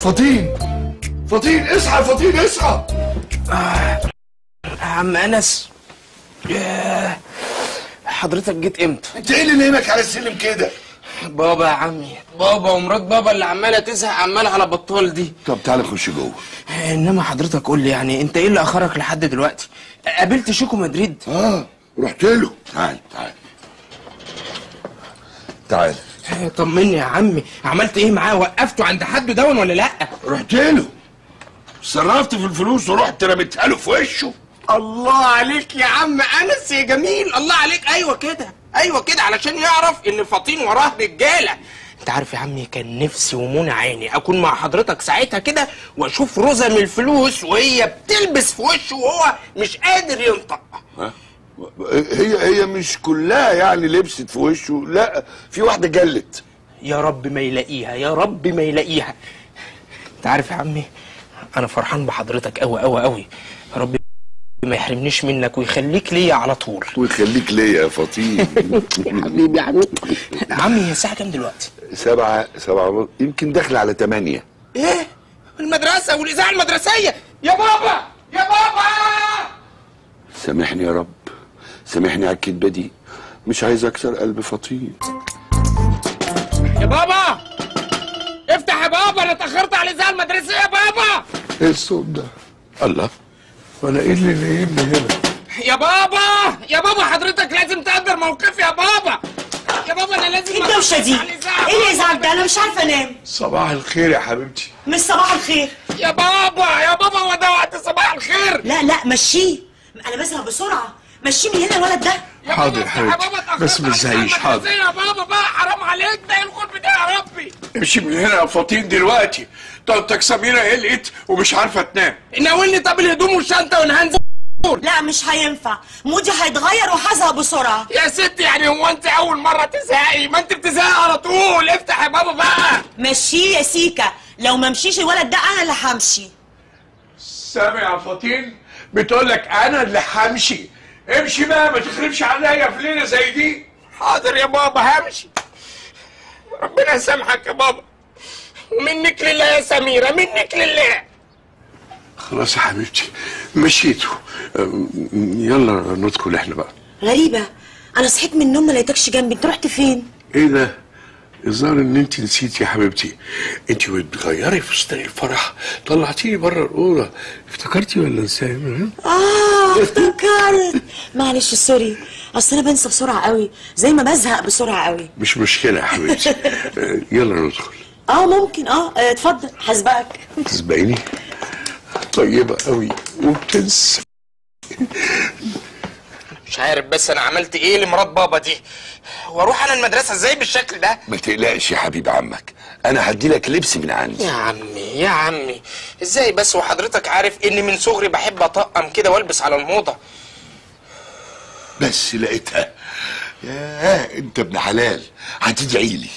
فطين فطين اصحى يا فطين اصحى عم انس ياه. حضرتك جيت امتى انت ايه اللي نايمك على السلم كده بابا يا عمي بابا ومرات بابا اللي عماله تزهق عماله على بطال دي طب تعالى خش جوه انما حضرتك قول لي يعني انت ايه اللي اخرك لحد دلوقتي قابلت شيكو مدريد اه رحت له تعال تعال تعال طمني يا عمي عملت ايه معاه وقفته عند حد دون ولا لا رحت له صرفت في الفلوس ورحت رميتها له في وشه الله عليك يا عم انس يا جميل الله عليك ايوه كده ايوه كده علشان يعرف ان فطين وراه رجاله انت عارف يا عمي كان نفسي ومنى عيني اكون مع حضرتك ساعتها كده واشوف رزم الفلوس وهي بتلبس في وشه وهو مش قادر ينطق ها هي هي مش كلها يعني لبست في وشه لا في واحده جلت يا رب ما يلاقيها يا رب ما يلاقيها انت عارف يا عمي انا فرحان بحضرتك قوي قوي قوي يا رب ما يحرمنيش منك ويخليك ليا على طول ويخليك ليا يا فطين يا حبيبي يا حبيبي عمي هي الساعه كام دلوقتي سبعة سبعة ونص، يمكن داخل على تمانية ايه المدرسه والاذاعه المدرسيه يا بابا يا بابا سامحني يا رب سامحني على الكدبة دي مش عايز اكسر قلب فطين يا بابا افتح يا بابا انا اتاخرت على الاذاعه المدرسيه يا بابا ايه الصوت ده الله وانا ايه اللي نايمني هنا يا بابا يا بابا حضرتك لازم تقدر موقفي يا بابا يا بابا انا لازم ايه الدوشه دي؟ ايه اللي يزعل ده؟ انا مش عارفه انام صباح الخير يا حبيبتي مش صباح الخير يا بابا يا بابا هو ده وقت صباح الخير لا لا مشيه انا بزهق بسرعه مشيه من هنا الولد ده يا حاضر بابا يا افتح حبيبتي. بابا اتأخرت بس ما على تزهقيش، الإذاعة حاضر. المدرسية يا بابا بقى حرام عليك ده ايه الخلف ده يا ربي امشي من هنا يا فطين دلوقتي طنطك سميرة قلقت ومش عارفة تنام ناولني طب الهدوم والشنطه وانا هنزل لا مش هينفع مودي هيتغير وهزهق بسرعه يا ست يعني هو انت اول مره تزهقي ما انت بتزهقي على طول افتح يا بابا بقى مشيه يا سيكا لو ما مشيش الولد ده انا اللي همشي سامع يا فطين بتقول لك انا اللي همشي امشي بقى ما تخربش عليا في ليله زي دي حاضر يا بابا همشي ربنا يسامحك يا بابا ومنك لله يا سميره منك لله خلاص يا حبيبتي مشيتوا أم، يلا ندخل احنا بقى غريبه انا صحيت من النوم ما لقيتكش جنبي انت رحت فين ايه ده الظاهر ان انت نسيتي يا حبيبتي انت بتغيري فستان الفرح طلعتيني بره الاوضه افتكرتي ولا نسيت اه افتكرت معلش سوري اصل انا بنسى بسرعه قوي زي ما بزهق بسرعه قوي مش مشكله يا حبيبتي أه، يلا ندخل اه ممكن اه آه، اتفضل حاسبقك تسبقيني طيبة قوي وبتنسى مش عارف بس انا عملت ايه لمرات بابا دي واروح انا المدرسه ازاي بالشكل ده ما تقلقش يا حبيب عمك انا هدي لك لبس من عندي يا عمي يا عمي ازاي بس وحضرتك عارف اني من صغري بحب اطقم كده والبس على الموضه بس لقيتها ياه انت ابن حلال هتدعي لي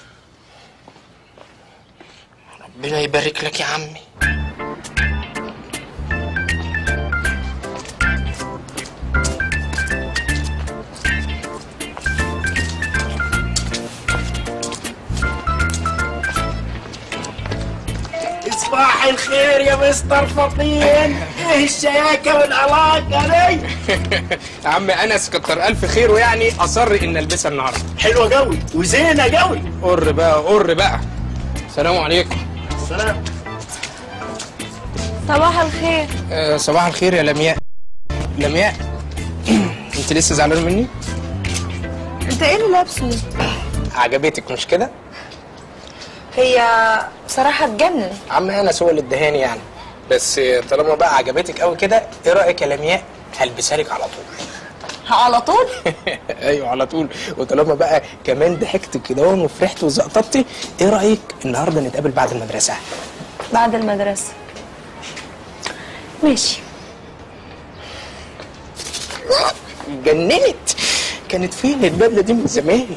ربنا يبارك لك يا عمي صباح الخير يا مستر فطين ايه الشياكه والعلاقه دي يا عم انس كتر الف خير ويعني اصر ان البسها النهارده حلوه قوي وزينه قوي قر بقى قر بقى السلام عليكم سلام صباح الخير آه صباح الخير يا لمياء لمياء انت لسه زعلان مني انت ايه اللي لابسه عجبتك مش كده هي بصراحة تجنن عم انس هو اللي ادهاني يعني بس طالما بقى عجبتك قوي كده ايه رايك يا لمياء هلبسها لك على طول على طول ايوه على طول وطالما بقى كمان ضحكت كده وفرحت وزقططتي ايه رايك النهارده نتقابل بعد المدرسه بعد المدرسة ماشي جننت كانت فين البدله دي من زمان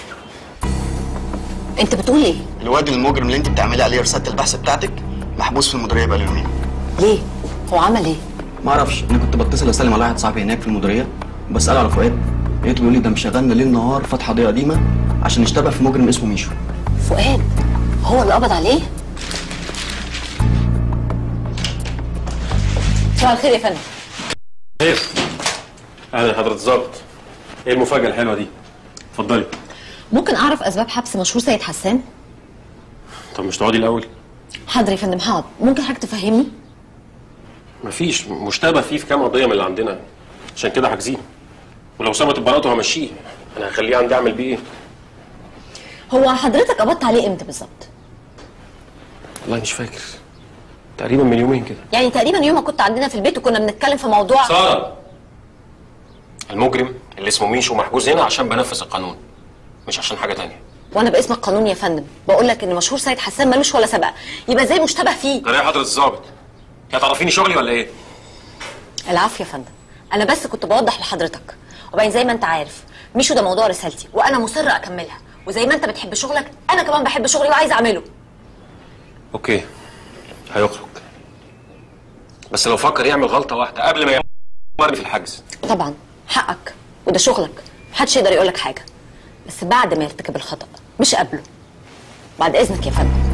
انت بتقول ايه؟ الواد المجرم اللي انت بتعملي عليه رساله البحث بتاعتك محبوس في المديريه بقاله يومين ليه؟ هو عمل ايه؟ ما اعرفش انا كنت بتصل اسلم على واحد صاحبي هناك في المديريه بساله على فؤاد لقيته بيقول لي ده مشغلنا ليل نهار فتح قضيه قديمه عشان نشتبه في مجرم اسمه ميشو فؤاد هو اللي قبض عليه؟ مساء الخير يا فندم خير اهلا حضرة الظابط ايه المفاجأة الحلوة دي؟ اتفضلي ممكن اعرف اسباب حبس مشهور سيد حسان طب مش تقعدي الأول؟ حاضر يا فندم حاضر ممكن حضرتك تفهمني مفيش مشتبه فيه في كام قضية من اللي عندنا عشان كده حاجزين ولو ثبت براءته همشيه انا هخليه عندي اعمل بيه ايه؟ هو حضرتك قبضت عليه امتى بالظبط والله مش فاكر تقريبا من يومين كده يعني تقريبا يوم ما كنت عندنا في البيت وكنا بنتكلم في موضوع سارة المجرم اللي اسمه ميشو محجوز هنا عشان بنفذ القانون مش عشان حاجة تانية وانا باسم القانون يا فندم بقول لك ان مشهور سيد حسان ملوش ولا سبق يبقى ازاي مشتبه فيه ده يا حضرة الظابط يا تعرفيني شغلي ولا ايه؟ العفو يا فندم انا بس كنت بوضح لحضرتك وبعدين زي ما انت عارف ميشو ده موضوع رسالتي وانا مصره اكملها وزي ما انت بتحب شغلك انا كمان بحب شغلي وعايز اعمله اوكي هيخرج بس لو فكر يعمل غلطة واحدة قبل ما يمرني في الحجز طبعا حقك وده شغلك محدش يقدر يقولك حاجه بس بعد ما يرتكب الخطا مش قبله بعد اذنك يا فندم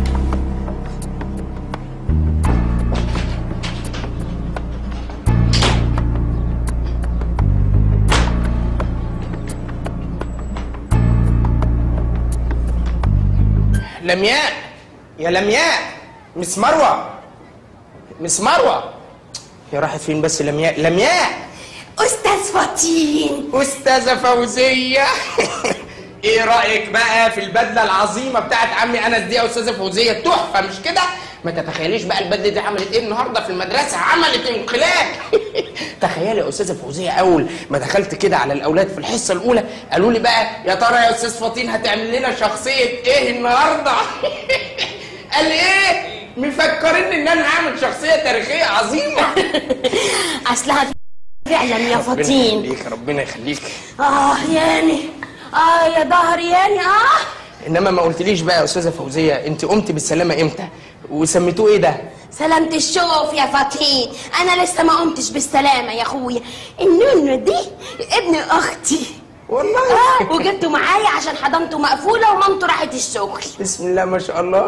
لمياء يا لمياء مس مروه مس مروه هي راحت فين بس لمياء لمياء استاذ فطين استاذه فوزيه ايه رايك بقى في البدله العظيمه بتاعت عمي انس دي يا استاذه فوزيه تحفه مش كده ما تتخيليش بقى البدله دي عملت ايه النهارده في المدرسه عملت انقلاب تخيلي يا استاذه فوزيه اول ما دخلت كده على الاولاد في الحصه الاولى قالوا لي بقى يا ترى يا استاذ فطين هتعمل لنا شخصيه ايه النهارده قال ايه مفكرين ان انا هعمل شخصيه تاريخيه عظيمه اصلها فعلا يا ربنا فطين يخليك ربنا يخليك اه ياني اه يا ظهري ياني اه انما ما قلتليش بقى يا استاذه فوزيه انت قمت بالسلامه امتى وسميتوه ايه ده سلامة الشوف يا فطين انا لسه ما قمتش بالسلامة يا اخويا النونو دي ابن اختي والله اه وجبته معايا عشان حضانته مقفولة ومامته راحت الشغل بسم الله ما شاء الله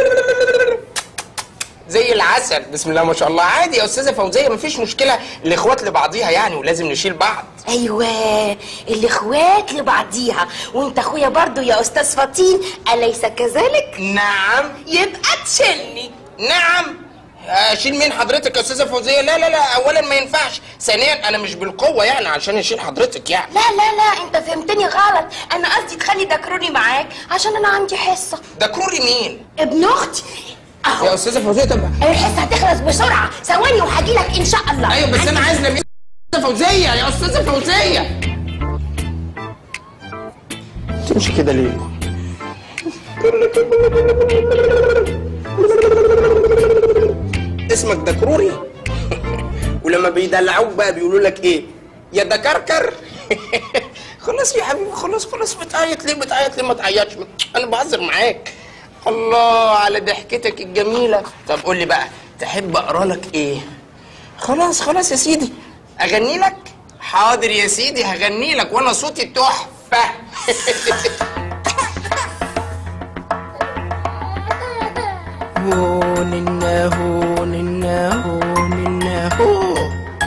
زي العسل بسم الله ما شاء الله عادي يا استاذه فوزيه مفيش مشكله الاخوات لبعضيها يعني ولازم نشيل بعض ايوه الاخوات لبعضيها وانت اخويا برضو يا استاذ فطين اليس كذلك نعم يبقى تشيلني نعم اشيل مين حضرتك يا استاذه فوزيه لا لا لا اولا ما ينفعش ثانيا انا مش بالقوه يعني عشان اشيل حضرتك يعني لا لا لا انت فهمتني غلط انا قصدي تخلي دكروني معاك عشان انا عندي حصه ده كوري مين ابن اختي اهو يا استاذه فوزيه طب الحصه هتخلص بسرعه ثواني وهجيلك ان شاء الله ايوه بس انا عايز نبي استاذه فوزيه يا استاذه فوزيه تمشي كده ليه اسمك دكروري ولما بيدلعوك بقى بيقولوا لك ايه يا دكركر خلاص يا حبيبي خلاص خلاص بتعيط ليه بتعيط ليه ما تعيطش انا بهزر معاك الله على ضحكتك الجميله طب قول لي بقى تحب اقرا لك ايه خلاص خلاص يا سيدي اغني لك حاضر يا سيدي هغني لك وانا صوتي تحفه هون النهون النهون النهون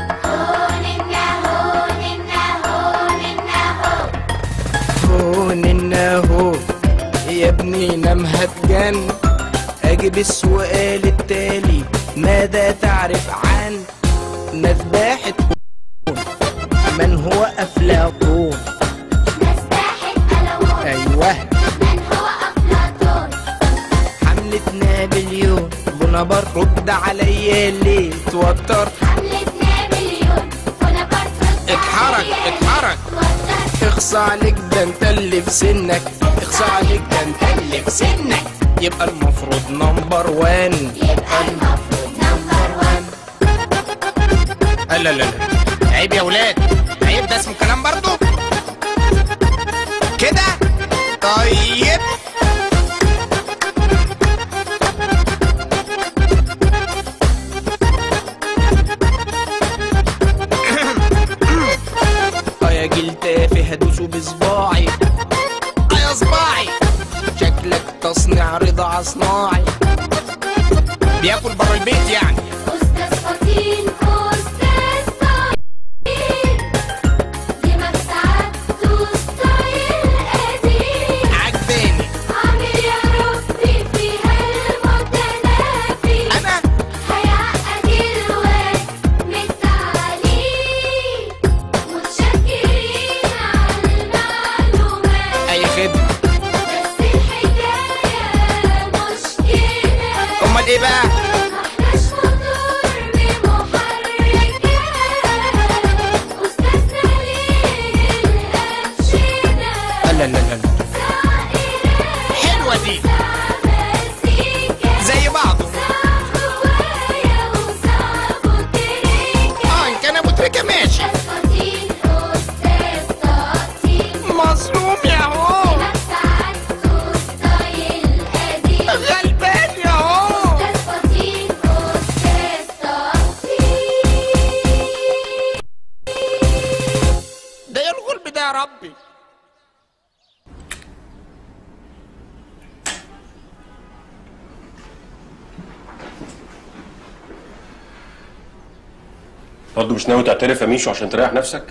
هون النهون يا ابني نام هتجن اجيب السؤال التالي ماذا تعرف عن مذبحة من هو افلاطون ايوه حملة نابليون بونابرت رد عليا ليه توتر اتحرك اتحرك اخصى عليك ده انت اللي في سنك اخصى عليك ده انت اللي في سنك يبقى المفروض نمبر وان يبقى المفروض نمبر وان لا لا لا عيب يا ولاد عيب ده اسمه كلام برضو كده طيب اه يا جيل تافه هدوسه بصباعي اه يا صباعي شكلك تصنيع رضا صناعي بياكل بره البيت يعني أستاذ فطين كوس ايه بقى لا لا لا لا حلوه دي زي بعضه اه ان كان ابو تريكه ماشي مظلوم يا هو غلبان يا هو ده ايه الغلب ده يا ربي برضه مش ناوي تعترف يا ميشو عشان تريح نفسك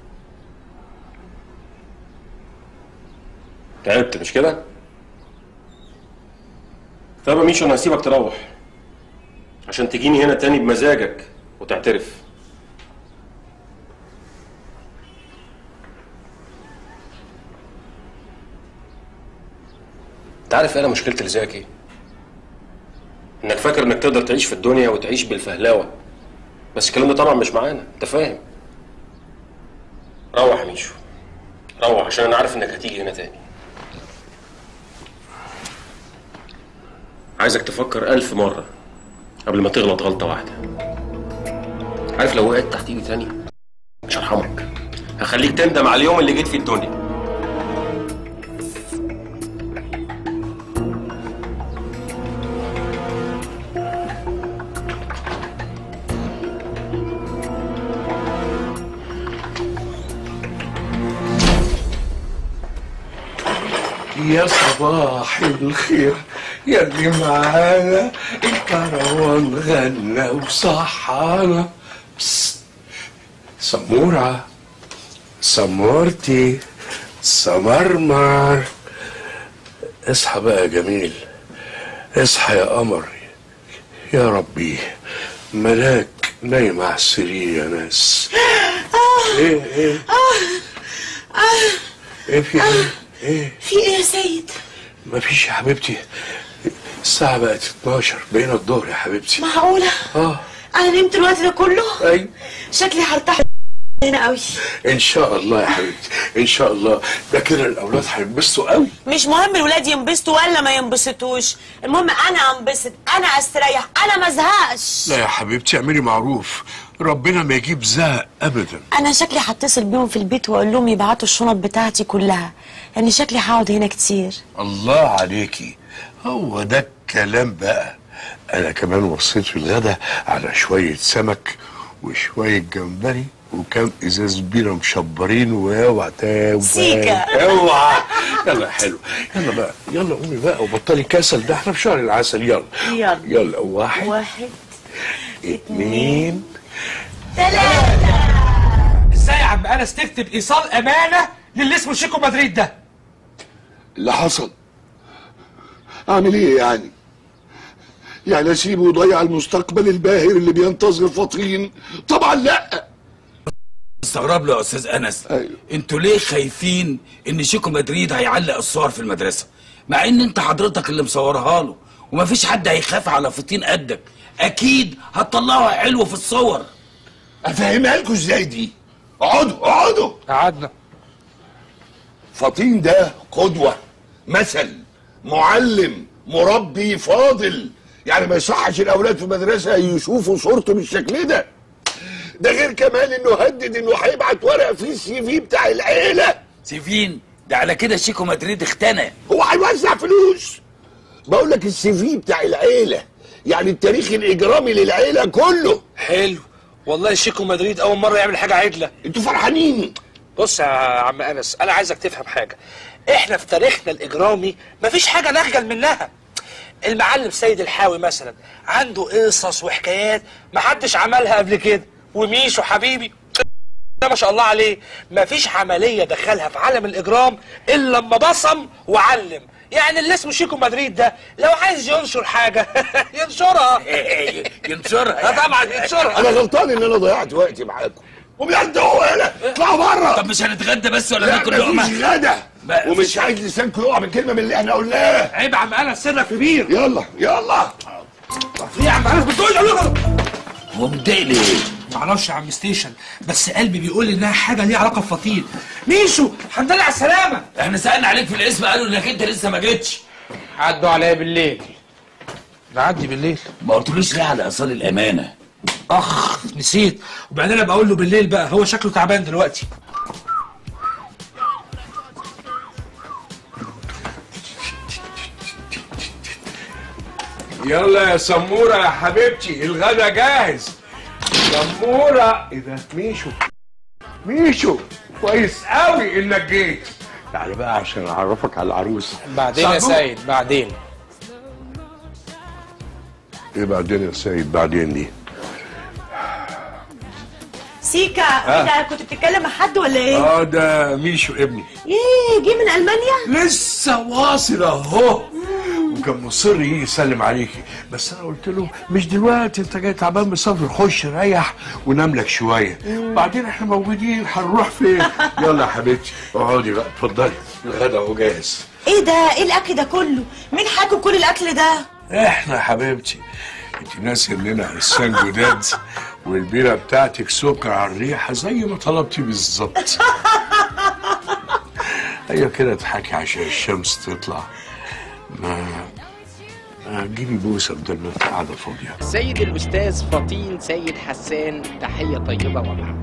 تعبت مش كده طب يا ميشو انا هسيبك تروح عشان تجيني هنا تاني بمزاجك وتعترف انت عارف ايه انا مشكلتي اللي زيك ايه انك فاكر انك تقدر تعيش في الدنيا وتعيش بالفهلاوه بس الكلام ده طبعا مش معانا انت فاهم روح يا ميشو روح عشان انا عارف انك هتيجي هنا تاني عايزك تفكر ألف مرة قبل ما تغلط غلطة واحدة عارف لو وقعت تحت ايدي تاني مش هرحمك هخليك تندم على اليوم اللي جيت فيه الدنيا يا صباح الخير يا اللي معانا الكروان غنى وصحانا بس سمورة سمورتي سمرمر اصحى بقى يا جميل اصحى يا قمر يا ربي ملاك نايم على السرير يا ناس ايه ايه ايه في ايه ايه في ايه يا سيد مفيش يا حبيبتي الساعة بقت 12 بقينا الظهر يا حبيبتي معقولة اه انا نمت الوقت ده كله ايوه شكلي هرتاح هنا قوي ان شاء الله يا حبيبتي ان شاء الله ده كده الاولاد هينبسطوا قوي مش مهم الولاد ينبسطوا ولا ما ينبسطوش المهم انا انبسط انا استريح انا ما ازهقش لا يا حبيبتي اعملي معروف ربنا ما يجيب زهق ابدا انا شكلي هتصل بيهم في البيت واقول لهم يبعتوا الشنط بتاعتي كلها يعني شكلي هقعد هنا كتير الله عليكي هو ده الكلام بقى انا كمان وصيت في الغدا على شوية سمك وشوية جمبري وكام ازاز بيره مشبرين واوعى تاوي سيكا. اوعى يلا حلو يلا بقى يلا قومي بقى وبطلي كسل ده احنا في شهر العسل يلا يلا يلا واحد واحد اتنين ازاي يا عم انس تكتب ايصال امانه للي اسمه شيكو مدريد ده اللي حصل اعمل ايه يعني يعني اسيبه يضيع المستقبل الباهر اللي بينتظر فطين طبعا لا استغرب له يا استاذ انس انتوا ليه خايفين ان شيكو مدريد هيعلق الصور في المدرسه مع ان انت حضرتك اللي مصورها له ومفيش حد هيخاف على فطين قدك اكيد هتطلعوا حلو في الصور افهمها لكم ازاي دي اقعدوا اقعدوا قعدنا فطين ده قدوة مثل معلم مربي فاضل يعني ما يصحش الاولاد في المدرسة يشوفوا صورته بالشكل ده ده غير كمان انه هدد انه هيبعت ورق فيه السي في بتاع العيلة سيفين ده على كده شيكو مدريد اختنى هو هيوزع فلوس بقول لك السي في بتاع العيلة يعني التاريخ الاجرامي للعيلة كله حلو والله شيكو مدريد اول مره يعمل حاجه عدله انتوا فرحانين بص يا عم انس انا عايزك تفهم حاجه احنا في تاريخنا الاجرامي مفيش حاجه نخجل منها المعلم سيد الحاوي مثلا عنده قصص وحكايات محدش عملها قبل كده وميشو حبيبي ده ما شاء الله عليه مفيش عمليه دخلها في عالم الاجرام الا لما بصم وعلم يعني اللي اسمه شيكو مدريد ده لو عايز ينشر حاجه ينشرها ينشرها اه طبعا ينشرها انا غلطان ان انا ضيعت وقتي معاكم وبجد هو هنا اطلعوا بره طب مش هنتغدى بس ولا لا ناكل مفيش لقمه غدا ما- ومش عايز لسانكم يقع من كلمه من اللي احنا قلناها عيب يا عم انس سرك كبير يلا يلا ايه يا عم انس بتقول هو متضايق ليه؟ معرفش يا عم ستيشن بس قلبي بيقول لي انها حاجه ليها علاقه بفطين ميشو الحمد لله على السلامه احنا سالنا عليك في الاسم قالوا انك انت لسه ما جيتش عدوا عليا بالليل نعدي بالليل ما قلتلوش ليه على اصال الامانه اخ نسيت وبعدين ابقى اقول له بالليل بقى هو شكله تعبان دلوقتي يلا يا سمورة يا حبيبتي الغدا جاهز سمورة ايه ده ميشو ميشو كويس قوي انك جيت تعالى بقى عشان اعرفك على العروسه بعدين يا سمورة. سيد بعدين ايه بعدين يا سيد بعدين دي سيكا آه. ايه ده كنت بتتكلم مع حد ولا ايه؟ اه ده ميشو ابني ايه جه من المانيا؟ لسه واصل اهو وكان مصر يجي يسلم عليكي بس انا قلت له مش دلوقتي انت جاي تعبان من السفر خش ريح ونام لك شويه بعدين احنا موجودين هنروح فين يلا يا حبيبتي اقعدي بقى اتفضلي الغدا اهو جاهز ايه ده ايه الاكل ده كله؟ مين حاكم كل الاكل ده؟ احنا يا حبيبتي انت ناسي اننا عرسان جداد والبيره بتاعتك سكر على الريحه زي ما طلبتي بالظبط ايوه كده اضحكي عشان الشمس تطلع ما ما جيبي بوسه بدل ما انت قاعده فاضيه سيد الأستاذ فطين سيد حسان تحية طيبة ومع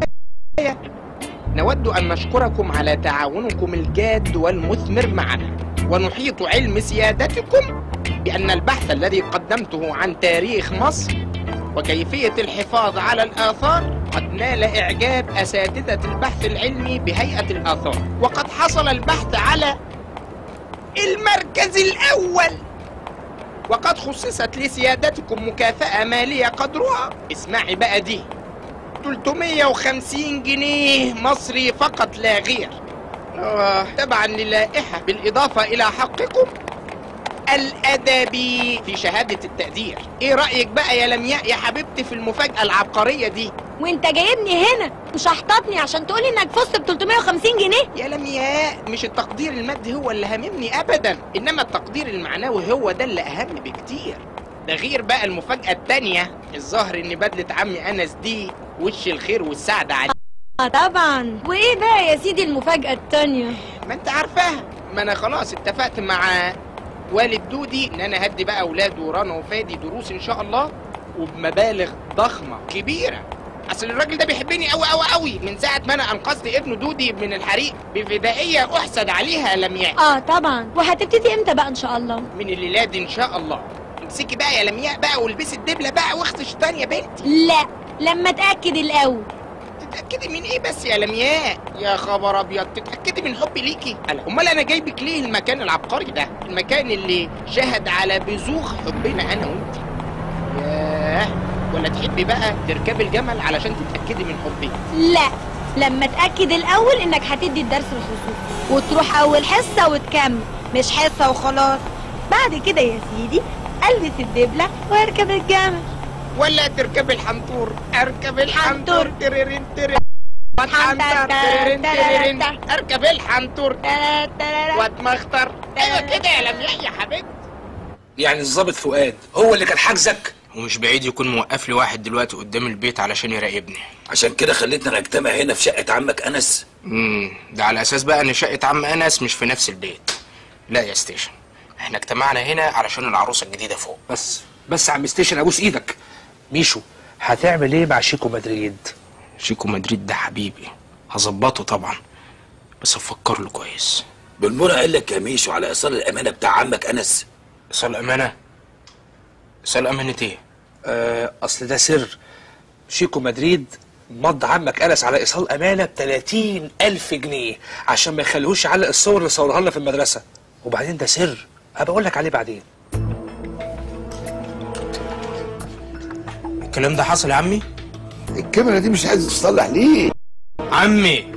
نود أن نشكركم على تعاونكم الجاد والمثمر معنا ونحيط علم سيادتكم بأن البحث الذي قدمته عن تاريخ مصر وكيفية الحفاظ على الآثار قد نال إعجاب أساتذة البحث العلمي بهيئة الآثار وقد حصل البحث على المركز الأول وقد خصصت لسيادتكم مكافأة مالية قدرها اسمعي بقى دي 350 جنيه مصري فقط لا غير آه تبعا للائحة بالإضافة إلى حقكم الأدبي في شهادة التقدير إيه رأيك بقى يا لمياء يا حبيبتي في المفاجأة العبقرية دي وانت جايبني هنا مش هحططني عشان تقولي انك فزت ب 350 جنيه يا لمياء مش التقدير المادي هو اللي هاممني ابدا انما التقدير المعنوي هو ده اللي اهم بكتير ده غير بقى المفاجأة التانية الظاهر ان بدلة عمي انس دي وش الخير والسعادة عليه اه طبعا وايه بقى يا سيدي المفاجأة التانية ما انت عارفاها ما انا خلاص اتفقت مع والد دودي ان انا هدي بقى اولاده رنا وفادي دروس ان شاء الله وبمبالغ ضخمه كبيره اصل الراجل ده بيحبني قوي قوي قوي من ساعه ما انا انقذت ابنه دودي من الحريق بفدائيه احسد عليها لمياء اه طبعا وهتبتدي امتى بقى ان شاء الله من الليله دي ان شاء الله امسكي بقى يا لمياء بقى والبسي الدبله بقى واختي شيطان يا بنتي لا لما اتاكد الاول تتاكدي من ايه بس يا لمياء يا خبر ابيض تتاكدي من حبي ليكي ألا، امال انا جايبك ليه المكان العبقري ده المكان اللي شهد على بزوغ حبنا انا وانت ياه ولا تحبي بقى تركبي الجمل علشان تتاكدي من حبي لا لما اتاكد الاول انك هتدي الدرس الخصوصي وتروح اول حصه وتكمل مش حصه وخلاص بعد كده يا سيدي البس الدبله واركب الجمل ولا تركبي الحنطور اركب الحنطور تريرين تريرين واتحنطر تريرين تريرين اركب الحنطور واتمخطر ايوه كده يا لمياء يا حبيبتي يعني الظابط فؤاد هو اللي كان حاجزك ومش بعيد يكون موقف لي واحد دلوقتي قدام البيت علشان يراقبني عشان كده خليتنا نجتمع هنا في شقه عمك انس امم ده على اساس بقى ان شقه عم انس مش في نفس البيت لا يا ستيشن احنا اجتمعنا هنا علشان العروسه الجديده فوق بس بس يا عم ستيشن ابوس ايدك ميشو هتعمل ايه مع شيكو مدريد شيكو مدريد ده حبيبي هظبطه طبعا بس افكر له كويس بالمنى قال لك يا ميشو على ايصال الامانه بتاع عمك انس ايصال امانه ايصال امانه ايه آه اصل ده سر شيكو مدريد مضى عمك انس على ايصال امانه ب 30 الف جنيه عشان ما يخليهوش يعلق الصور اللي صورها لنا في المدرسه وبعدين ده سر هبقى اقول لك عليه بعدين الكلام ده حصل يا عمي الكاميرا دي مش عايز تصلح ليه عمي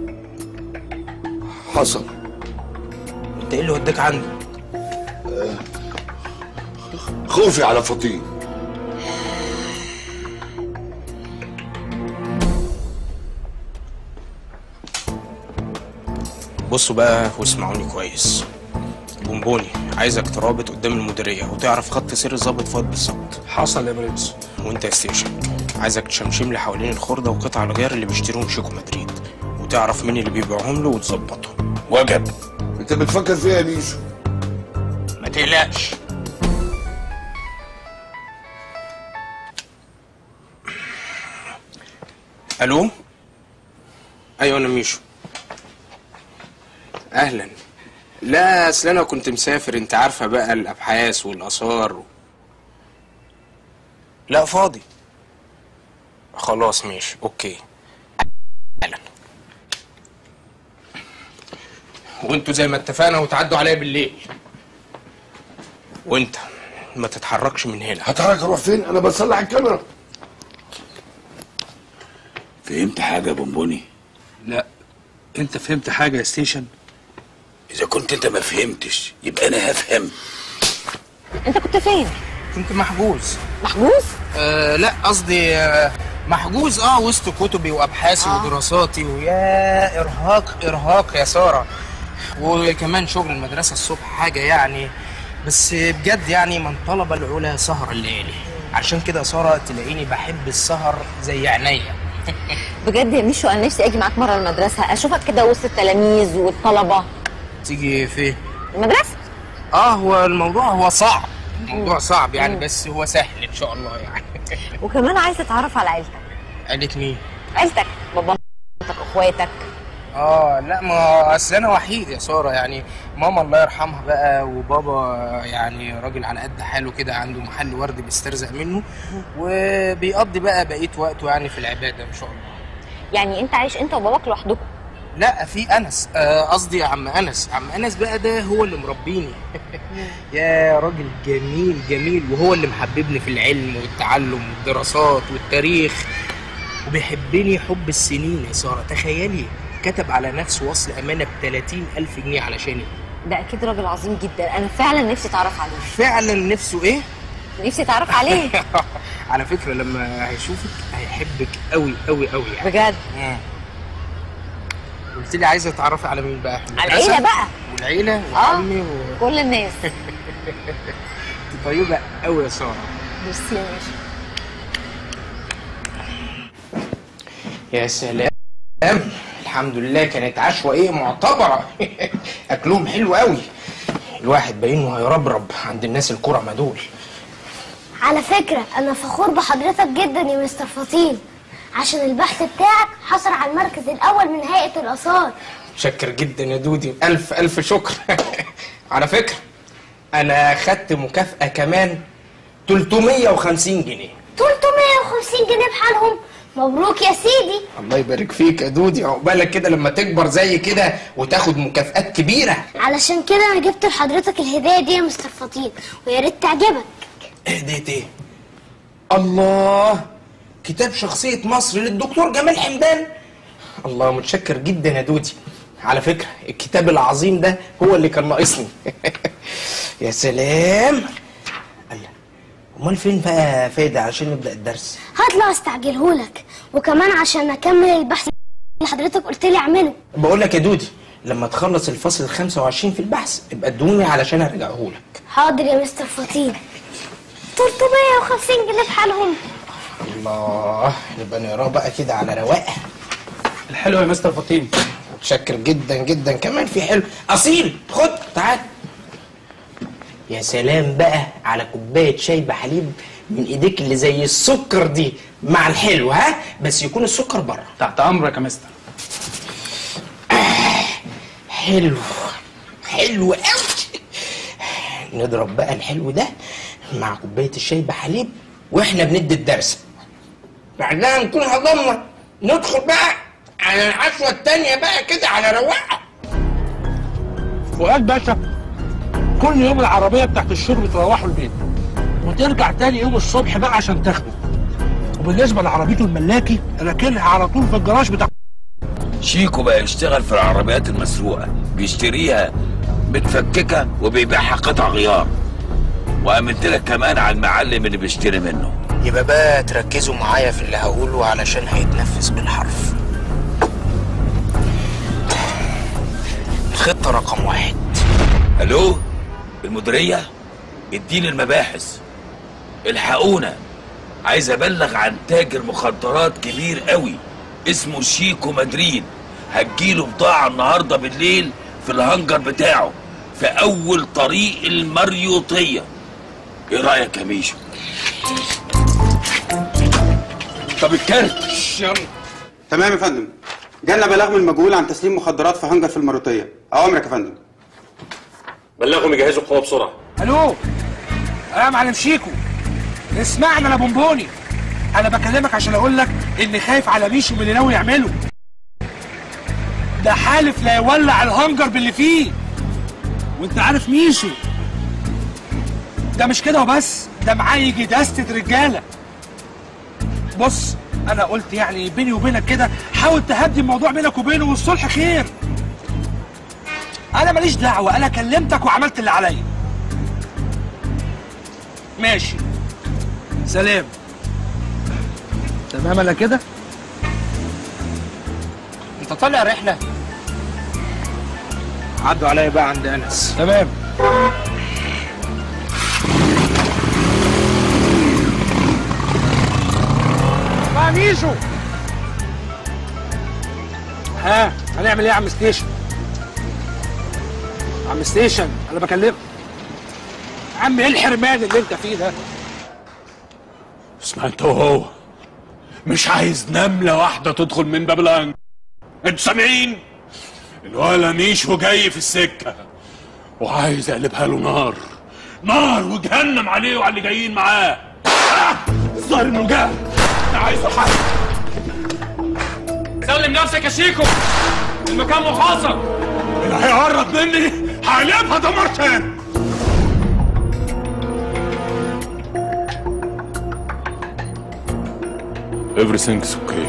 حصل انت ايه اللي وداك عنده خوفي على فطين بصوا بقى واسمعوني كويس بونبوني عايزك ترابط قدام المديريه وتعرف خط سير الظابط فؤاد بالظبط حصل يا برنس وانت يا ستيشن عايزك تشمشم لي حوالين الخرده وقطع الغيار اللي بيشتروهم شيكو مدريد وتعرف مين اللي بيبيعهم له وتظبطهم وجب انت بتفكر فيها يا ميشو ما تقلقش الو ايوه انا ميشو اهلا لا اصل انا كنت مسافر انت عارفه بقى الابحاث والاثار و... لا فاضي خلاص ماشي اوكي اهلا وانتوا زي ما اتفقنا وتعدوا عليا بالليل وانت ما تتحركش من هنا هتحرك اروح فين انا بصلح الكاميرا فهمت حاجه يا بونبوني لا انت فهمت حاجه يا ستيشن اذا كنت انت ما فهمتش يبقى انا هفهم انت كنت فين كنت محجوز محجوز آه لا قصدي آه محجوز اه وسط كتبي وابحاثي آه. ودراساتي ويا ارهاق ارهاق يا ساره وكمان شغل المدرسه الصبح حاجه يعني بس بجد يعني من طلب العلا سهر الليالي عشان كده يا ساره تلاقيني بحب السهر زي عينيا بجد يا ميشو انا نفسي اجي معاك مره المدرسه اشوفك كده وسط التلاميذ والطلبه تيجي فين المدرسه اه هو الموضوع هو صعب الموضوع صعب يعني بس هو سهل ان شاء الله يعني وكمان عايزه اتعرف على عيلتك قالت مين عيلتك بابا مامتك اخواتك اه لا ما اصل انا وحيد يا ساره يعني ماما الله يرحمها بقى وبابا يعني راجل على قد حاله كده عنده محل ورد بيسترزق منه وبيقضي بقى بقيه وقته يعني في العباده ان شاء الله يعني انت عايش انت وباباك لوحدكم لا في انس آه، قصدي عم انس عم انس بقى ده هو اللي مربيني يا راجل جميل جميل وهو اللي محببني في العلم والتعلم والدراسات والتاريخ وبيحبني حب السنين يا ساره تخيلي كتب على نفسه وصل امانه ب 30 الف جنيه علشاني ده اكيد راجل عظيم جدا انا فعلا نفسي اتعرف عليه فعلا نفسه ايه نفسي اتعرف عليه على فكره لما هيشوفك هيحبك قوي قوي قوي يعني بجد مم. قلت لي عايزه تعرفي على مين بقى على العيله بقى والعيله وعمي و... كل الناس انت طيبه قوي يا ساره ميرسي يا ميشو يا سلام الحمد لله كانت عشوة ايه معتبرة اكلهم حلو قوي الواحد باينه هيربرب عند الناس الكرمة دول على فكرة أنا فخور بحضرتك جدا يا مستر فطين عشان البحث بتاعك حصل على المركز الأول من هيئة الآثار شكر جدا يا دودي الف الف شكر على فكرة انا خدت مكافأة كمان 350 جنيه 350 جنيه بحالهم مبروك يا سيدي الله يبارك فيك يا دودي عقبالك كده لما تكبر زي كده وتاخد مكافآت كبيرة علشان كده أنا جبت لحضرتك الهدايا دي يا مستر فطين ويا ريت تعجبك هديت ايه؟ الله كتاب شخصية مصر للدكتور جمال حمدان الله متشكر جدا يا دودي على فكرة الكتاب العظيم ده هو اللي كان ناقصني يا سلام الله امال فين بقى فايدة عشان نبدأ الدرس هطلع استعجلهولك وكمان عشان أكمل البحث اللي حضرتك قلت لي أعمله بقول لك يا دودي لما تخلص الفصل ال 25 في البحث ابقى ادوني علشان ارجعه لك حاضر يا مستر فطين 350 جنيه بحالهم الله نبقى نقراه بقى كده على رواقه الحلو يا مستر فطين متشكر جدا جدا كمان في حلو اصيل خد تعال يا سلام بقى على كوبايه شاي بحليب من ايديك اللي زي السكر دي مع الحلو ها بس يكون السكر بره تحت امرك يا مستر حلو حلو قوي نضرب بقى الحلو ده مع كوبايه الشاي بحليب واحنا بندي الدرس بعدها نكون هضمنا ندخل بقى على العشوه التانيه بقى كده على رواقه فؤاد باشا كل يوم العربية بتاعت الشغل تروحوا البيت وترجع تاني يوم الصبح بقى عشان تاخده وبالنسبة لعربيته الملاكي راكنها على طول في الجراج بتاع شيكو بقى يشتغل في العربيات المسروقه بيشتريها متفككه وبيبيعها قطع غيار وامنت لك كمان على المعلم اللي بيشتري منه يبقى بقى تركزوا معايا في اللي هقوله علشان هيتنفذ بالحرف الخطة رقم واحد الو المديريه اديني المباحث الحقونا عايز ابلغ عن تاجر مخدرات كبير قوي اسمه شيكو مدريد هتجيله بضاعه النهارده بالليل في الهنجر بتاعه في اول طريق المريوطيه ايه رايك يا ميشو طب الكارت تمام يا فندم جالنا بلاغ من المجهول عن تسليم مخدرات في هنجر في المروطيه اوامرك يا فندم بلغهم يجهزوا القوه بسرعه الو يا معلم شيكو اسمعنا يا بونبوني انا بكلمك عشان اقول لك اني خايف على ميشو من اللي ناوي يعمله ده حالف لا يولع الهنجر باللي فيه وانت عارف ميشو ده مش كده وبس ده معاه يجي دستة رجاله بص انا قلت يعني بيني وبينك كده حاول تهدي الموضوع بينك وبينه والصلح خير انا ماليش دعوه انا كلمتك وعملت اللي عليا ماشي سلام تمام انا كده انت طالع رحله عدوا عليا بقى عند انس تمام بقى ميشو ها هنعمل ايه يا عم ستيشن عم ستيشن انا بكلمك عم ايه الحرمان اللي انت فيه ده اسمع انت وهو مش عايز نملة واحدة تدخل من باب الهنج انتوا سامعين؟ الولا ميشو جاي في السكة وعايز اقلبها له نار نار وجهنم عليه وعلى اللي جايين معاه آه! الظاهر انه جه انا عايزه حل سلم نفسك يا شيكو المكان محاصر اللي هيقرب مني هقلبها دمار تاني Everything's okay.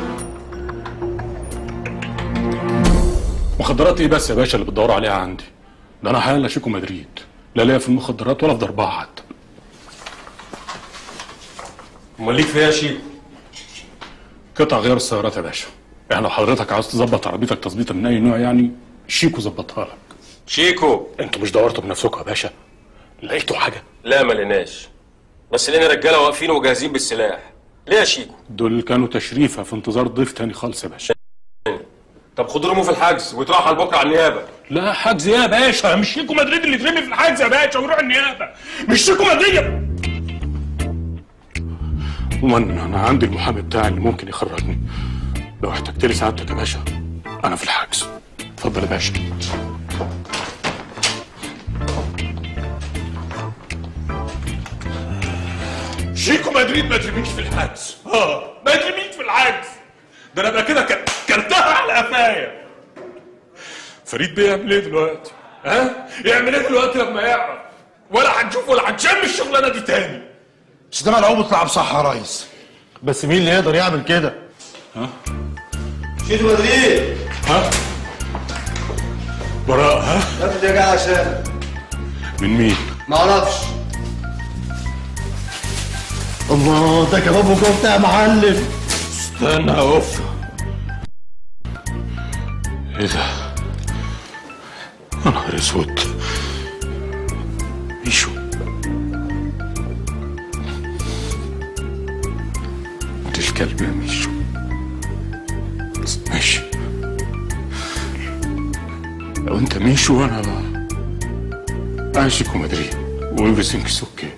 مخدرات ايه بس يا باشا اللي بتدوروا عليها عندي؟ ده انا حالا شيكو مدريد لا ليا في المخدرات ولا في ضربها حتى امال ليك فيها شيء قطع غير السيارات يا باشا يعني لو حضرتك عاوز تظبط عربيتك تظبيطه من اي نوع يعني شيكو ظبطها لك شيكو انتوا مش دورتوا بنفسكم يا باشا لقيتوا حاجه لا ما لقيناش بس لقينا رجاله واقفين وجاهزين بالسلاح ليه يا شيكو دول كانوا تشريفه في انتظار ضيف تاني خالص يا باشا طب خدوا رموه في الحجز ويترحل بكره على النيابه لا حجز ايه يا باشا مش شيكو مدريد اللي يترمي في الحجز يا باشا ويروح النيابه مش شيكو مدريد ومن انا عندي المحامي بتاعي اللي ممكن يخرجني لو احتجت لي سعادتك يا باشا انا في الحجز اتفضل يا باشا شيكو مدريد ما ترميش في الحجز اه ما ترميش في الحجز ده انا بقى كده كل- كلتها على قفايا فريد بيعمل ايه دلوقتي؟ ها؟ يعمل ايه دلوقتي لما يعرف؟ ولا هنشوف ولا هنشم الشغلانه دي تاني مش ده ملعوب اطلع بصح يا ريس بس مين اللي يقدر يعمل كده؟ ها؟ شيل مدريد ها؟ براء ها؟ يا يا جدع عشان من مين؟ ما اعرفش الله ده كباب وكفته يا معلم استنى يا اوف ايه ده؟ يا نهار اسود ميشو انت الكلب يا ميشو بس ماشي لو انت ميشو وانا بقى عايشك ومدريد وإيفريثينج اوكي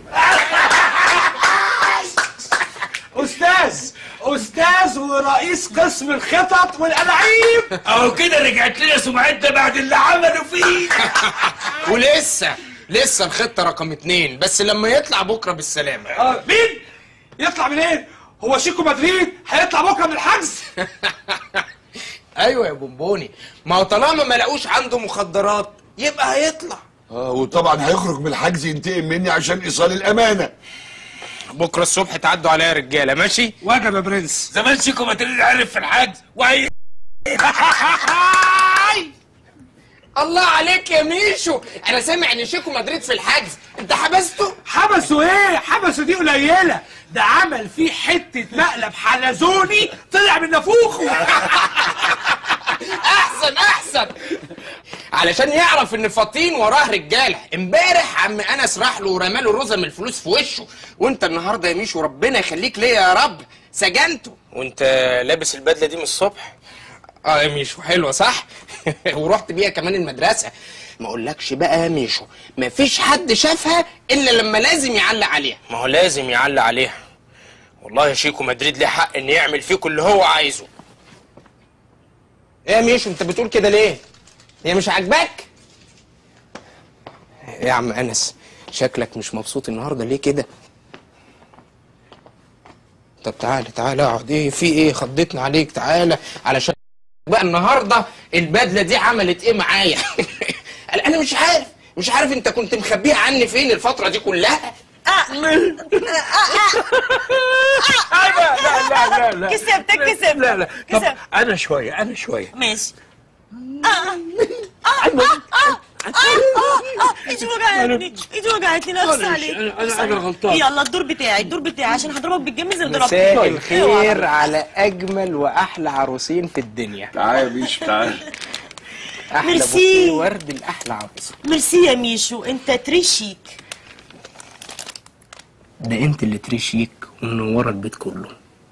استاذ استاذ ورئيس قسم الخطط والالعاب اهو كده رجعت لنا سمعتنا بعد اللي عملوا فيه ولسه لسه الخطه رقم اتنين بس لما يطلع بكره بالسلامه آه مين يطلع منين هو شيكو مدريد هيطلع بكره من الحجز ايوه يا بونبوني ما هو طالما ما لقوش عنده مخدرات يبقى هيطلع اه وطبعا هيخرج من الحجز ينتقم مني عشان ايصال الامانه بكره الصبح تعدوا عليا رجاله ماشي واجب يا برنس زمان شيكو مدريد عرف في الحجز وهي الله عليك يا ميشو انا سامع ان شيكو مدريد في الحجز انت حبسته حبسوا ايه حبسوا دي قليله ده عمل فيه حته مقلب حلزوني طلع من نافوخه احسن احسن علشان يعرف ان فطين وراه رجاله امبارح عم انس راح له ورمى له رزم الفلوس في وشه وانت النهارده يا ميشو ربنا يخليك ليا يا رب سجنته وانت لابس البدله دي من الصبح اه يا ميشو حلوه صح ورحت بيها كمان المدرسه ما اقولكش بقى يا ميشو مفيش حد شافها الا لما لازم يعلق عليها ما هو لازم يعلق عليها والله يا شيكو مدريد ليه حق ان يعمل فيكم اللي هو عايزه ايه يا ميشو انت بتقول كده ليه هي مش عاجباك ايه يا عم انس شكلك مش مبسوط النهارده ليه كده طب تعالى تعالى اقعد ايه في ايه خضتنا عليك تعالى علشان بقى النهارده البدله دي عملت ايه معايا قال انا مش عارف مش عارف انت كنت مخبيها عني فين الفتره دي كلها لا لا لا لا كسبتك كسبت لا لا طب كسبت انا شويه انا شويه ماشي اه اه اه اه ايدي وجعتني ايدي وجعتني نفس معلش، عليك أنا- أنا- نفس أنا عليك. غلطان. يلا الدور بتاعي الدور بتاعي عشان هضربك بالجميز اللي ضربتني مساء اوعى. الخير على اجمل واحلى عروسين في الدنيا تعالى يا بيشو تعالى احلى ميرسي. بوكيه ورد لاحلى عروسه ميرسي يا ميشو انت تريشيك ده انت اللي تريشيك ومنوره البيت كله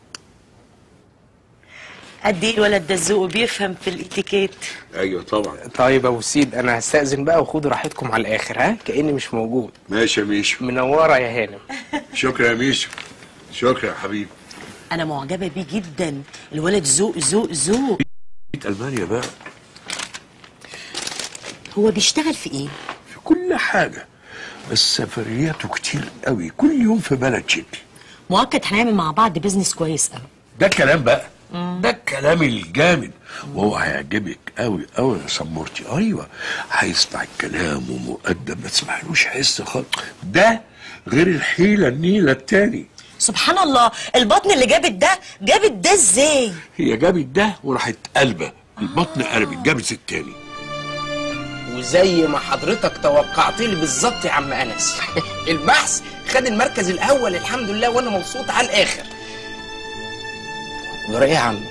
قد ايه الولد ده الذوق بيفهم في الاتيكيت ايوه طبعا طيب يا ابو سيد انا هستأذن بقى وخدوا راحتكم على الاخر ها كاني مش موجود ماشي يا ميشو منوره يا هانم شكرا يا ميشو شكرا يا حبيبي انا معجبه بيه جدا الولد ذوق ذوق ذوق المانيا بقى هو بيشتغل في ايه في كل حاجه بس سفرياته كتير قوي كل يوم في بلد شكل مؤكد هنعمل مع بعض بيزنس كويس قوي ده الكلام بقى ده الكلام الجامد وهو هيعجبك قوي قوي يا سمورتي ايوه هيسمع الكلام ومؤدب ما تسمعلوش حس خالص ده غير الحيله النيله التاني سبحان الله البطن اللي جابت ده جابت ده ازاي هي جابت ده وراحت قلبه البطن قلبت جابت التاني وزي ما حضرتك توقعت لي بالظبط يا عم انس البحث خد المركز الاول الحمد لله وانا مبسوط على الاخر جرى ايه يا عم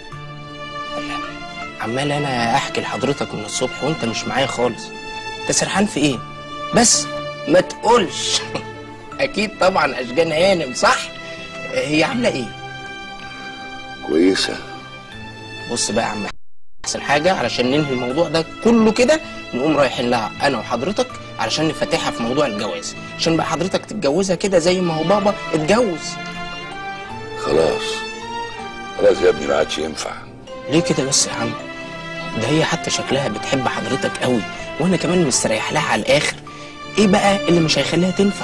عمال انا احكي لحضرتك من الصبح وانت مش معايا خالص انت سرحان في ايه بس ما تقولش اكيد طبعا اشجان هانم صح هي عامله ايه كويسه بص بقى يا عم احسن حاجه علشان ننهي الموضوع ده كله كده نقوم رايحين لها انا وحضرتك علشان نفتحها في موضوع الجواز عشان بقى حضرتك تتجوزها كده زي ما هو بابا اتجوز خلاص خلاص يا ابني ما عادش ينفع ليه كده بس يا عم ده هي حتى شكلها بتحب حضرتك قوي وانا كمان مستريح لها على الاخر ايه بقى اللي مش هيخليها تنفع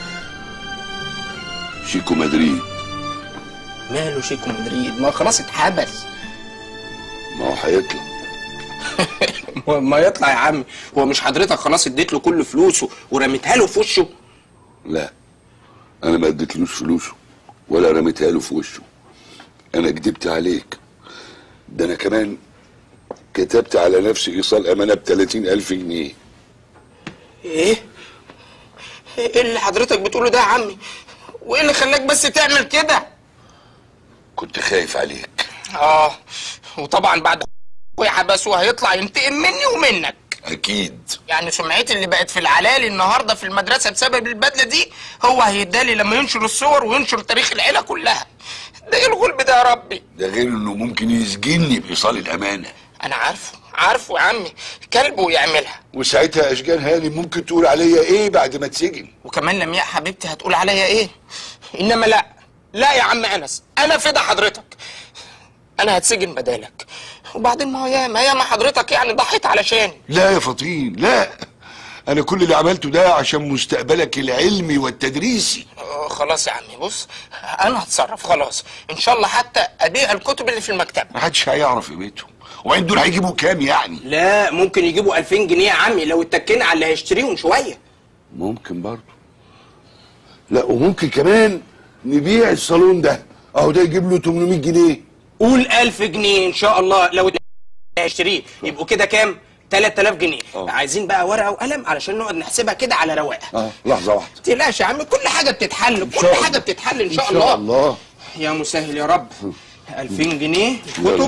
شيكو مدريد ماله شيكو مدريد ما خلاص اتحبس ما هو هيطلع ما يطلع يا عم هو مش حضرتك خلاص اديت له كل فلوسه ورميتها له في وشه لا انا ما اديتلوش فلوسه ولا رميتها له في وشه انا كدبت عليك ده انا كمان كتبت على نفسي ايصال امانه ب 30000 جنيه ايه ايه اللي حضرتك بتقوله ده يا عمي وايه اللي خلاك بس تعمل كده كنت خايف عليك اه وطبعا بعد اخويا حبسه هيطلع ينتقم مني ومنك اكيد يعني سمعتي اللي بقت في العلالي النهارده في المدرسه بسبب البدله دي هو هيدالي لما ينشر الصور وينشر تاريخ العيله كلها ده ايه الغلب ده يا ربي ده غير انه ممكن يسجني بايصال الامانه انا عارفه عارفه يا عمي كلبه يعملها وساعتها اشجان هاني ممكن تقول عليا ايه بعد ما تسجن وكمان لمياء حبيبتي هتقول عليا ايه انما لا لا يا عم انس انا فدا حضرتك انا هتسجن بدالك وبعدين ما هو ياما ياما حضرتك يعني ضحيت علشاني لا يا فطين لا انا كل اللي عملته ده عشان مستقبلك العلمي والتدريسي آه، خلاص يا عمي بص انا هتصرف خلاص ان شاء الله حتى ابيع الكتب اللي في المكتبه محدش هيعرف قيمتهم وبعدين دول هيجيبوا كام يعني لا ممكن يجيبوا 2000 جنيه يا عمي لو اتكينا على اللي هيشتريهم شويه ممكن برضه لا وممكن كمان نبيع الصالون ده اهو ده يجيب له 800 جنيه قول 1000 جنيه ان شاء الله لو هيشتريه يبقوا كده كام 3000 جنيه عايزين بقى ورقه وقلم علشان نقعد نحسبها كده على رواقه اه لحظه واحده ما تقلقش يا عم كل حاجه بتتحل كل شاء الله. حاجه بتتحل ان ان شاء شاء الله الله يا مسهل يا رب 2000 جنيه كتب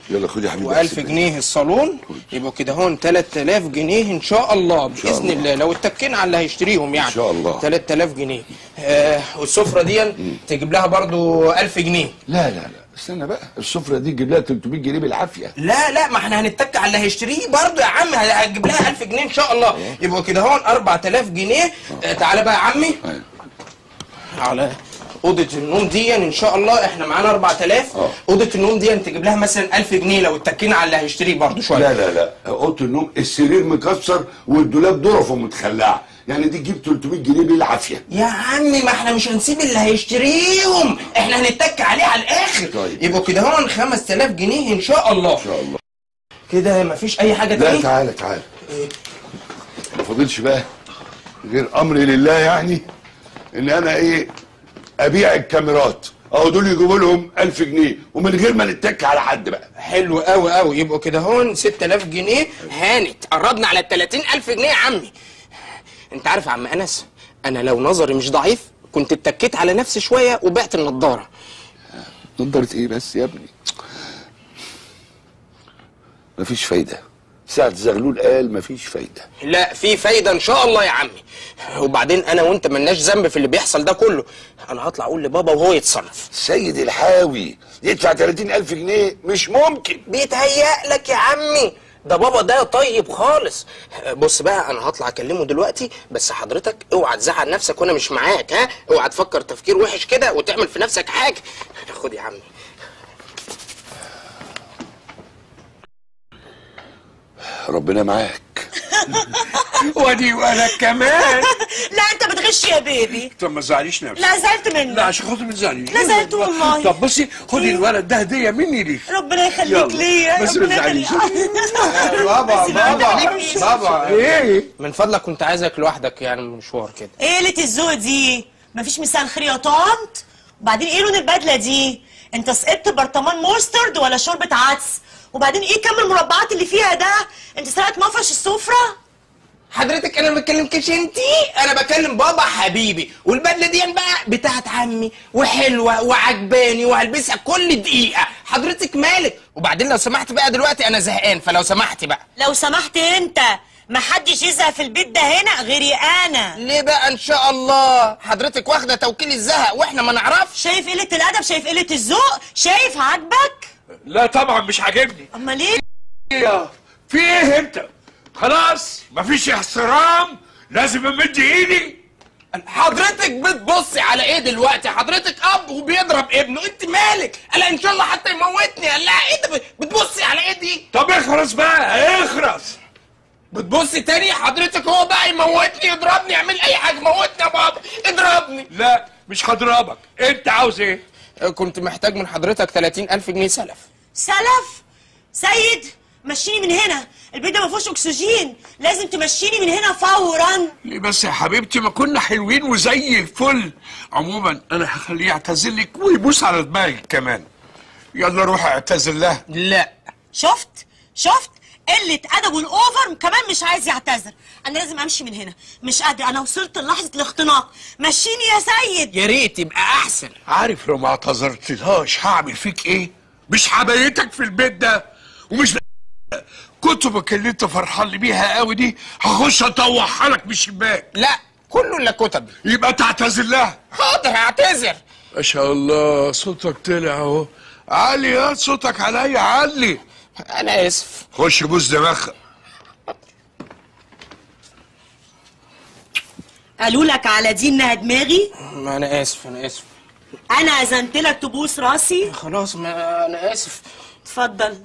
يلا خد يا حبيبي و1000 جنيه الصالون يبقوا كده هون 3000 جنيه ان شاء الله باذن الله لو اتكينا على اللي هيشتريهم يعني ان شاء الله 3000 جنيه آه والسفره دي تجيب لها برضو 1000 جنيه لا لا لا استنى بقى السفره دي تجيب لها 300 جنيه بالعافيه لا لا ما احنا هنتك على اللي هيشتريه برضو يا عم هتجيب لها 1000 جنيه ان شاء الله يبقوا كده هون 4000 جنيه آه تعالى بقى يا عمي على اوضه النوم دي ان شاء الله احنا معانا 4000 اوضه النوم دي تجيب لها مثلا 1000 جنيه لو اتكينا على اللي هيشتريه برضو شويه لا لا لا اوضه النوم السرير مكسر والدولاب ظرفه متخلعه يعني دي تجيب 300 جنيه بالعافيه يا عمي ما احنا مش هنسيب اللي هيشتريهم احنا هنتك عليه على الاخر طيب. يبقوا كده هون 5000 جنيه ان شاء الله ان شاء الله كده مفيش اي حاجه لا تاني تعالى تعالى ما فاضلش بقى غير امري لله يعني ان انا ايه ابيع الكاميرات اهو دول يجيبوا لهم 1000 جنيه ومن غير ما نتك على حد بقى حلو قوي قوي يبقوا كده هون 6000 جنيه هانت قربنا على ال 30000 جنيه يا عمي انت عارف يا عم انس انا لو نظري مش ضعيف كنت اتكيت على نفسي شويه وبعت النضاره نضاره ايه بس يا ابني مفيش فايده ساعة زغلول قال مفيش فايده لا في فايده ان شاء الله يا عمي وبعدين انا وانت ملناش ذنب في اللي بيحصل ده كله انا هطلع اقول لبابا وهو يتصرف سيد الحاوي يدفع 30000 جنيه مش ممكن بيتهيأ لك يا عمي ده بابا ده طيب خالص بص بقى انا هطلع اكلمه دلوقتي بس حضرتك اوعى تزعل نفسك وانا مش معاك ها اوعى تفكر تفكير وحش كده وتعمل في نفسك حاجه خد يا عمي ربنا معاك ودي وانا كمان لا انت بتغش يا بيبي طب ما تزعليش نفسك لا زعلت منك لا عشان خاطر ما تزعليش لا زعلت والله. طب بصي خدي الولد ده هديه مني ليك ربنا يخليك يلا. ليا بس ما ربنا تزعليش. بابا بابا بس بابا ايه من فضلك كنت عايزك لوحدك يعني مشوار كده ايه قلة الذوق دي مفيش مثال خير يا طنط وبعدين ايه لون البدله دي انت سقطت برطمان مورسترد ولا شوربه عدس وبعدين ايه كم المربعات اللي فيها ده انت سرقت مفرش السفره حضرتك انا ما بكلمكش انتي انا بكلم بابا حبيبي والبدله دي بقى بتاعت عمي وحلوه وعجباني وهلبسها كل دقيقه حضرتك مالك وبعدين لو سمحت بقى دلوقتي انا زهقان فلو سمحت بقى لو سمحت انت محدش يزهق في البيت ده هنا غيري انا ليه بقى ان شاء الله حضرتك واخده توكيل الزهق واحنا ما نعرفش شايف قله الادب شايف قله الذوق شايف عاجبك لا طبعا مش عاجبني امال ايه يا في ايه انت خلاص مفيش احترام لازم امد ايدي حضرتك بتبصي على ايه دلوقتي حضرتك اب وبيضرب ابنه انت مالك قال ان شاء الله حتى يموتني قال لها ايه ده بتبصي على ايه دي طب اخرس بقى اخرس بتبصي تاني حضرتك هو بقى يموتني يضربني يعمل اي حاجه موتني يا بابا اضربني لا مش هضربك انت عاوز ايه كنت محتاج من حضرتك 30000 جنيه سلف سلف سيد مشيني من هنا البيت ده ما فيهوش اكسجين لازم تمشيني من هنا فورا ليه بس يا حبيبتي ما كنا حلوين وزي الفل عموما انا هخليه يعتذر لك ويبوس على دماغك كمان يلا روح اعتذر لها لا شفت شفت قلة أدبه الأوفر كمان مش عايز يعتذر أنا لازم أمشي من هنا مش قادر أنا وصلت للحظة الاختناق مشيني يا سيد يا ريت يبقى احسن عارف لو ما اعتذرتلهاش هعمل فيك ايه مش حبايتك في البيت ده ومش كتبك اللي انت فرحان لي بيها قوي دي هخش اطوحها لك من الشباك لا كله الا كتب يبقى تعتذر لها حاضر هعتذر ما شاء الله صوتك طلع اهو علي يا صوتك عليا علي انا اسف خش بوس دماغك قالوا لك على دي إنها دماغي ما انا اسف انا اسف أنا أذنت لك تبوس راسي خلاص ما انا اسف اتفضل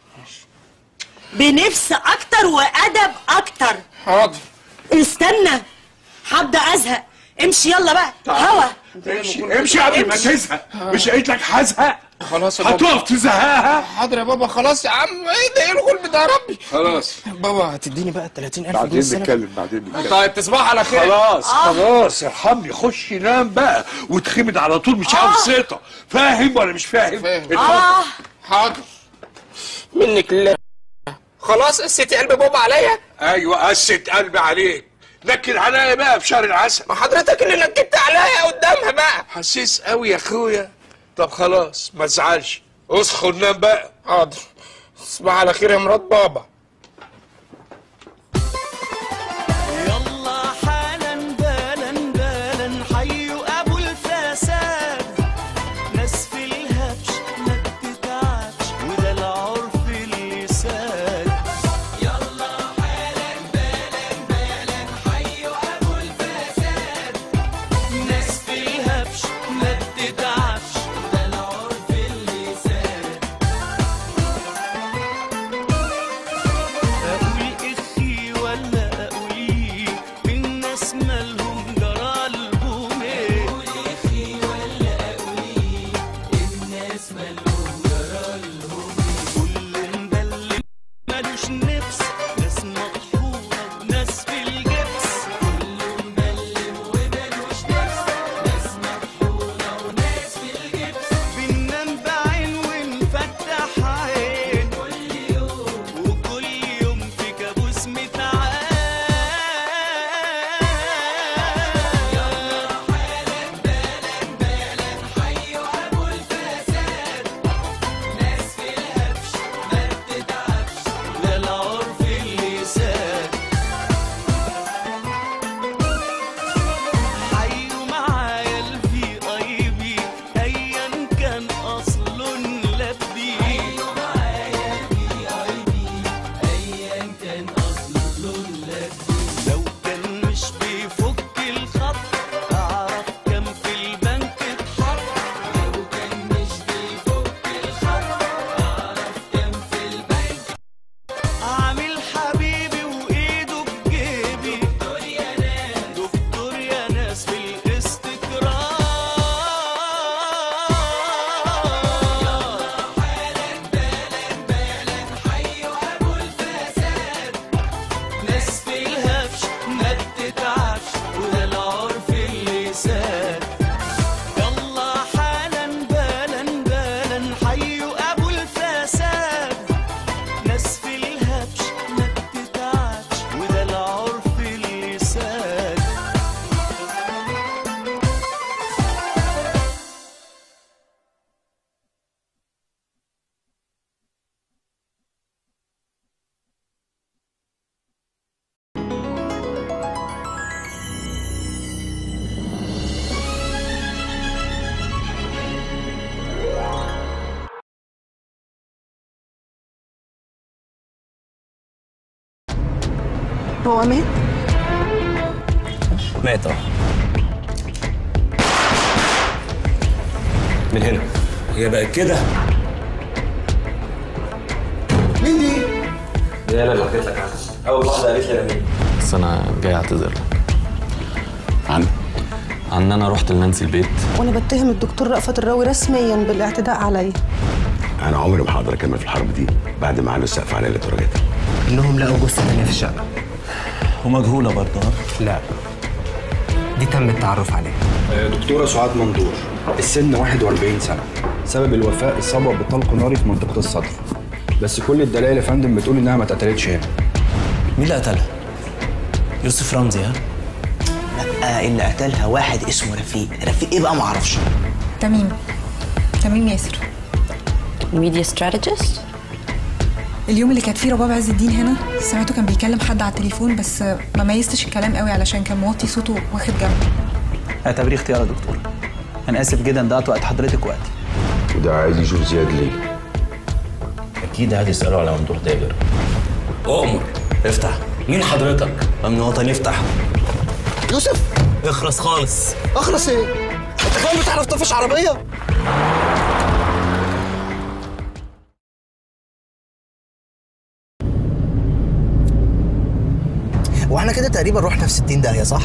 بنفس أكتر وأدب أكتر حاضر استنى هبدأ أزهق امشي يلا بقى هوا امشي امشي قبل ما تزهق مش قايت لك هزهق خلاص يا بابا هتقف تزهقها حاضر يا بابا خلاص يا عم ايه ده ايه الغلب ده يا ربي خلاص بابا هتديني بقى 30000 جنيه بعدين السنة؟ نتكلم بعدين نتكلم طيب تصبح على خير خلاص آه. خلاص ارحمني خش نام بقى وتخمد على طول مش عاوز سيطه فاهم ولا مش فاهم؟ اتفضل آه. حاضر منك لله خلاص قسيتي قلب بابا عليا ايوه قست قلبي عليك نكد عليا بقى في شهر العسل ما حضرتك اللي نكدت عليا قدامها بقى حسيس قوي يا اخويا طب خلاص ما تزعلش اسخن نام بقى حاضر تصبح على خير يا مرات بابا يلا حالا بالا بالا حيوا ابو الفساد ناس في الهبش ما بتتعبش وده العرف اللي ساد يلا حالا بالا بالا حيوا ابو الفساد ناس في الهبش ما بتتعبش وده العرف اللي ساد اقول اخي ولا اقول الناس مالهم جرى لهم ايه اقول اخي ولا اقول الناس مالهم جرى لهم كل مبلم مالوش نفس ناس مطحونة وناس في الجبس كله مبلم ومالوش نفس ناس مطحونة وناس في الجبس بننام بعين ونفتح عين كل يوم وكل يوم في كابوس متعاد يلا حالا بالا بالا حيوا ابو الفساد ناس في الهبش ما بتتعبش ده العرف اللي ساد حيوا معايا الفي اي بي ايا كان اصله نلبي حيوا معايا الفي اي بي ايا كان اصله نلبي لو كان مش بيفك الخط اعرف كم في البنك اتحط لو كان مش بيفك الخط اعرف كم في البنك عامل حبيبي وايده بجيبي دكتور يا ناس دكتور يا ناس في الاستقرار يلا حالا بالا بالا حيوا ابو الفساد ناس في الهبش ما بتتعبش وده العرف اللي ساد يلا حالا بالا بالا حيوا ابو الفساد ناس في الهبش ما بتتعبش وده العرف اللي ساد هو مات مات اه من هنا هي بقت كده مين دي؟ دي انا اللي حكيت لك عنها اول واحده قالت لي انا مين بس انا جاي اعتذر لك عن عن ان انا رحت لنانسي البيت وانا بتهم الدكتور رأفت الراوي رسميا بالاعتداء عليا انا عمري ما هقدر اكمل في الحرب دي بعد ما علوا السقف عليا لدرجتها انهم لقوا جثه تانية في الشقه ومجهوله برضه لا دي تم التعرف عليها دكتورة سعاد مندور السن 41 سنة سبب الوفاة إصابة بطلق ناري في منطقة الصدر بس كل الدلائل يا فندم بتقول إنها ما اتقتلتش هنا مين اللي قتلها؟ يوسف رمزي ها؟ لا اللي قتلها واحد اسمه رفيق رفيق ايه بقى معرفش تميم تميم ياسر ميديا استراتيجيست اليوم اللي كانت فيه رباب عز الدين هنا سمعته كان بيكلم حد على التليفون بس ما ميزتش الكلام قوي علشان كان موطي صوته واخد جنب اعتبريه اختيار يا دكتور انا اسف جدا ضيعت وقت حضرتك وقتي وده عايز يشوف زياد ليه اكيد عايز يساله على ممدوح تاجر اؤمر افتح مين حضرتك؟ امن وطني افتح يوسف اخرس خالص اخلص ايه؟ انت كمان بتعرف تطفش عربية؟ واحنا كده تقريبا رحنا في 60 داهية صح؟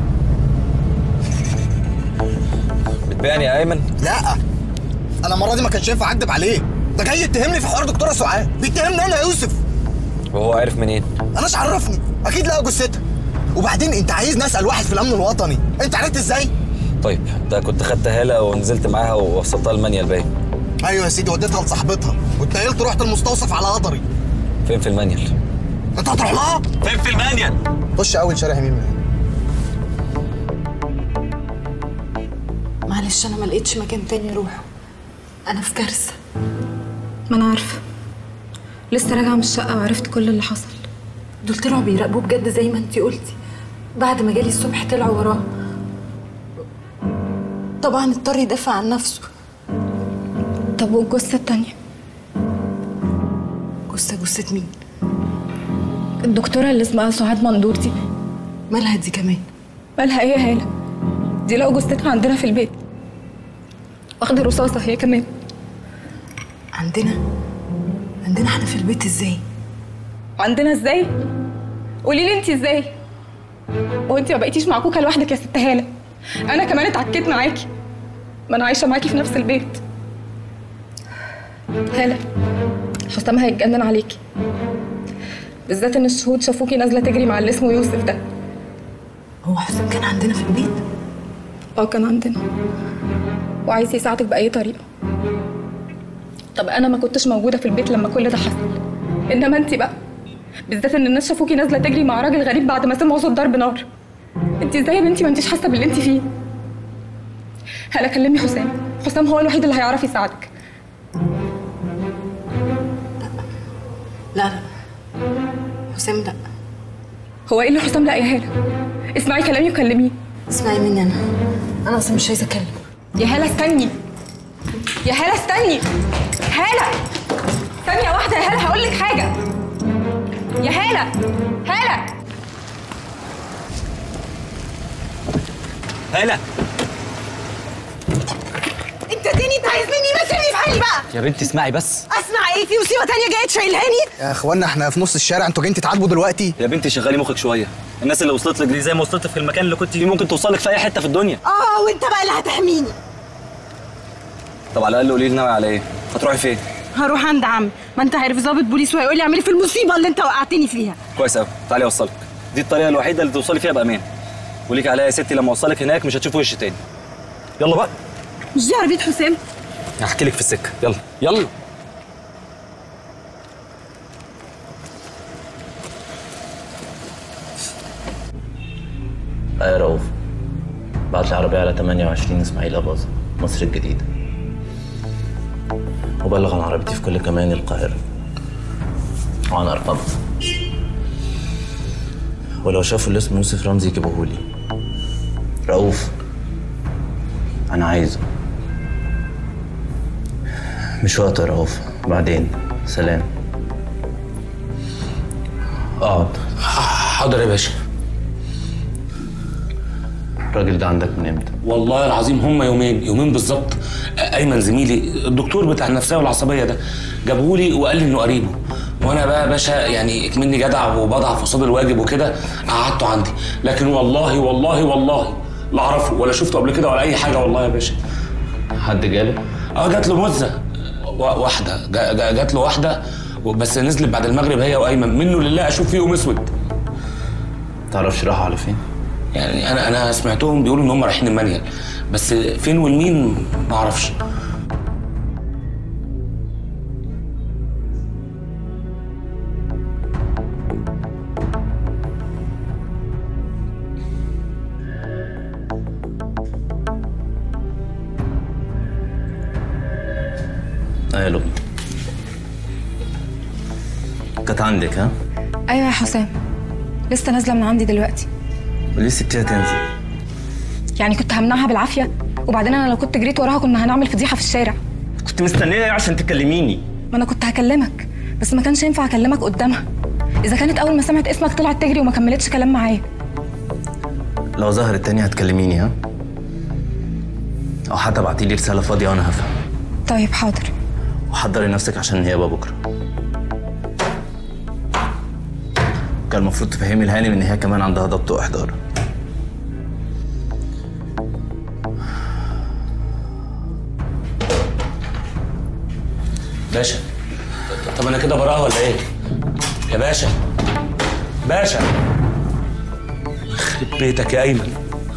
بتبيعني يا ايمن؟ لا انا المرة دي ما كانش ينفع اكدب عليه ده جاي يتهمني في حوار دكتورة سعاد بيتهمني انا يا يوسف وهو عارف منين؟ اناش عرفني اكيد لقوا جثتها وبعدين انت عايز نسال واحد في الامن الوطني انت عرفت ازاي طيب ده كنت خدت هاله ونزلت معاها ووصلتها المانيا الباقي ايوه يا سيدي وديتها لصاحبتها واتنقلت رحت المستوصف على قدري فين في المانيال؟ انت هتروح لها فين في المانيال؟ خش اول شارع يمين من هنا معلش انا ما لقيتش مكان تاني اروحه انا في كارثه ما انا عارفه لسه راجعه من الشقه وعرفت كل اللي حصل دول طلعوا بيراقبوه بجد زي ما انتي قلتي بعد ما جالي الصبح طلعوا وراه طبعا اضطر يدافع عن نفسه طب والجثه التانيه جثه جثه مين الدكتوره اللي اسمها سعاد مندور دي مالها دي كمان مالها ايه يا هاله دي لقوا جثتها عندنا في البيت واخده رصاصه هي كمان عندنا عندنا احنا في البيت ازاي عندنا ازاي قولي لي انت ازاي وانت ما بقيتيش مع كوكا لوحدك يا ست هاله انا كمان اتعكيت معاكي ما انا عايشه معاكي في نفس البيت هاله حسام هيتجنن عليكي بالذات ان الشهود شافوكي نازله تجري مع اللي اسمه يوسف ده هو حسام كان عندنا في البيت اه كان عندنا وعايز يساعدك باي طريقه طب انا ما كنتش موجوده في البيت لما كل ده حصل انما انت بقى بالذات ان الناس شافوكي نازله تجري مع راجل غريب بعد ما سمعوا صوت ضرب نار انت ازاي يا بنتي ما انتيش حاسه باللي انت فيه هلا كلمي حسام حسام هو الوحيد اللي هيعرف يساعدك لا لا حسام لا هو ايه اللي حسام لا يا هاله اسمعي كلامي وكلميه اسمعي مني انا انا اصلا مش عايزه اتكلم يا هاله استني يا هاله استني هاله ثانيه واحده يا هاله هقول لك حاجه يا هاله هاله هلا انت تاني انت عايز مني ما تسيبني في حالي بقى يا بنتي اسمعي بس اسمع ايه في مصيبه تانية جايه تشيلهاني يا اخوانا احنا في نص الشارع انتوا جايين تتعاتبوا دلوقتي يا بنتي شغلي مخك شويه الناس اللي وصلت لك دي زي ما وصلت في المكان اللي كنت فيه ممكن توصل لك في اي حته في الدنيا اه وانت بقى اللي هتحميني طب على الاقل قولي لي ناوي على ايه هتروحي فين هروح عند عم ما انت عارف ضابط بوليس وهيقول لي اعملي في المصيبه اللي انت وقعتني فيها كويس قوي تعالي اوصلك دي الطريقه الوحيده اللي توصلي فيها بامان وليك عليا يا ستي لما اوصلك هناك مش هتشوفي وشي تاني يلا بقى مش دي عربيه حسام هحكي لك في السكه يلا يلا يا رؤوف بعت لي عربية على 28 اسماعيل أباظة مصر الجديدة وبلغ عن عربيتي في كل كمان القاهرة وعن أرقامها ولو شافوا اللي اسمه يوسف رمزي يجيبوهولي رؤوف أنا عايزه مش وقت يا رؤوف بعدين سلام اقعد حاضر يا باشا الراجل ده عندك من امتى؟ والله العظيم هم يومين يومين بالظبط ايمن زميلي الدكتور بتاع النفسيه والعصبيه ده جابهولي وقال لي انه قريبه وانا بقى يا باشا يعني اكمني جدع وبضعف قصاد الواجب وكده قعدته عندي لكن والله والله والله لا اعرفه ولا شفته قبل كده ولا اي حاجه والله يا باشا حد جاله؟ اه جات له مزه و- واحده جا- جا- جات له واحده بس نزلت بعد المغرب هي وايمن منه لله اشوف فيهم اسود تعرفش راحوا على فين؟ يعني انا انا سمعتهم بيقولوا ان هم رايحين المانيال بس فين والمين ما اعرفش الو كانت عندك ها؟ ايوه يا حسام لسه نازله من عندي دلوقتي وليه سبتيها تنزل؟ يعني كنت همنعها بالعافيه وبعدين انا لو كنت جريت وراها كنا هنعمل فضيحه في الشارع كنت مستنيه عشان تكلميني ما انا كنت هكلمك بس ما كانش ينفع اكلمك قدامها اذا كانت اول ما سمعت اسمك طلعت تجري وما كملتش كلام معايا لو ظهرت تاني هتكلميني ها؟ او حتى ابعتيلي رساله فاضيه وانا هفهم طيب حاضر وحضري نفسك عشان النيابه بكره كان المفروض تفهمي الهانم ان هي كمان عندها ضبط واحضار باشا طب انا كده براءه ولا ايه يا باشا باشا يخرب بيتك يا ايمن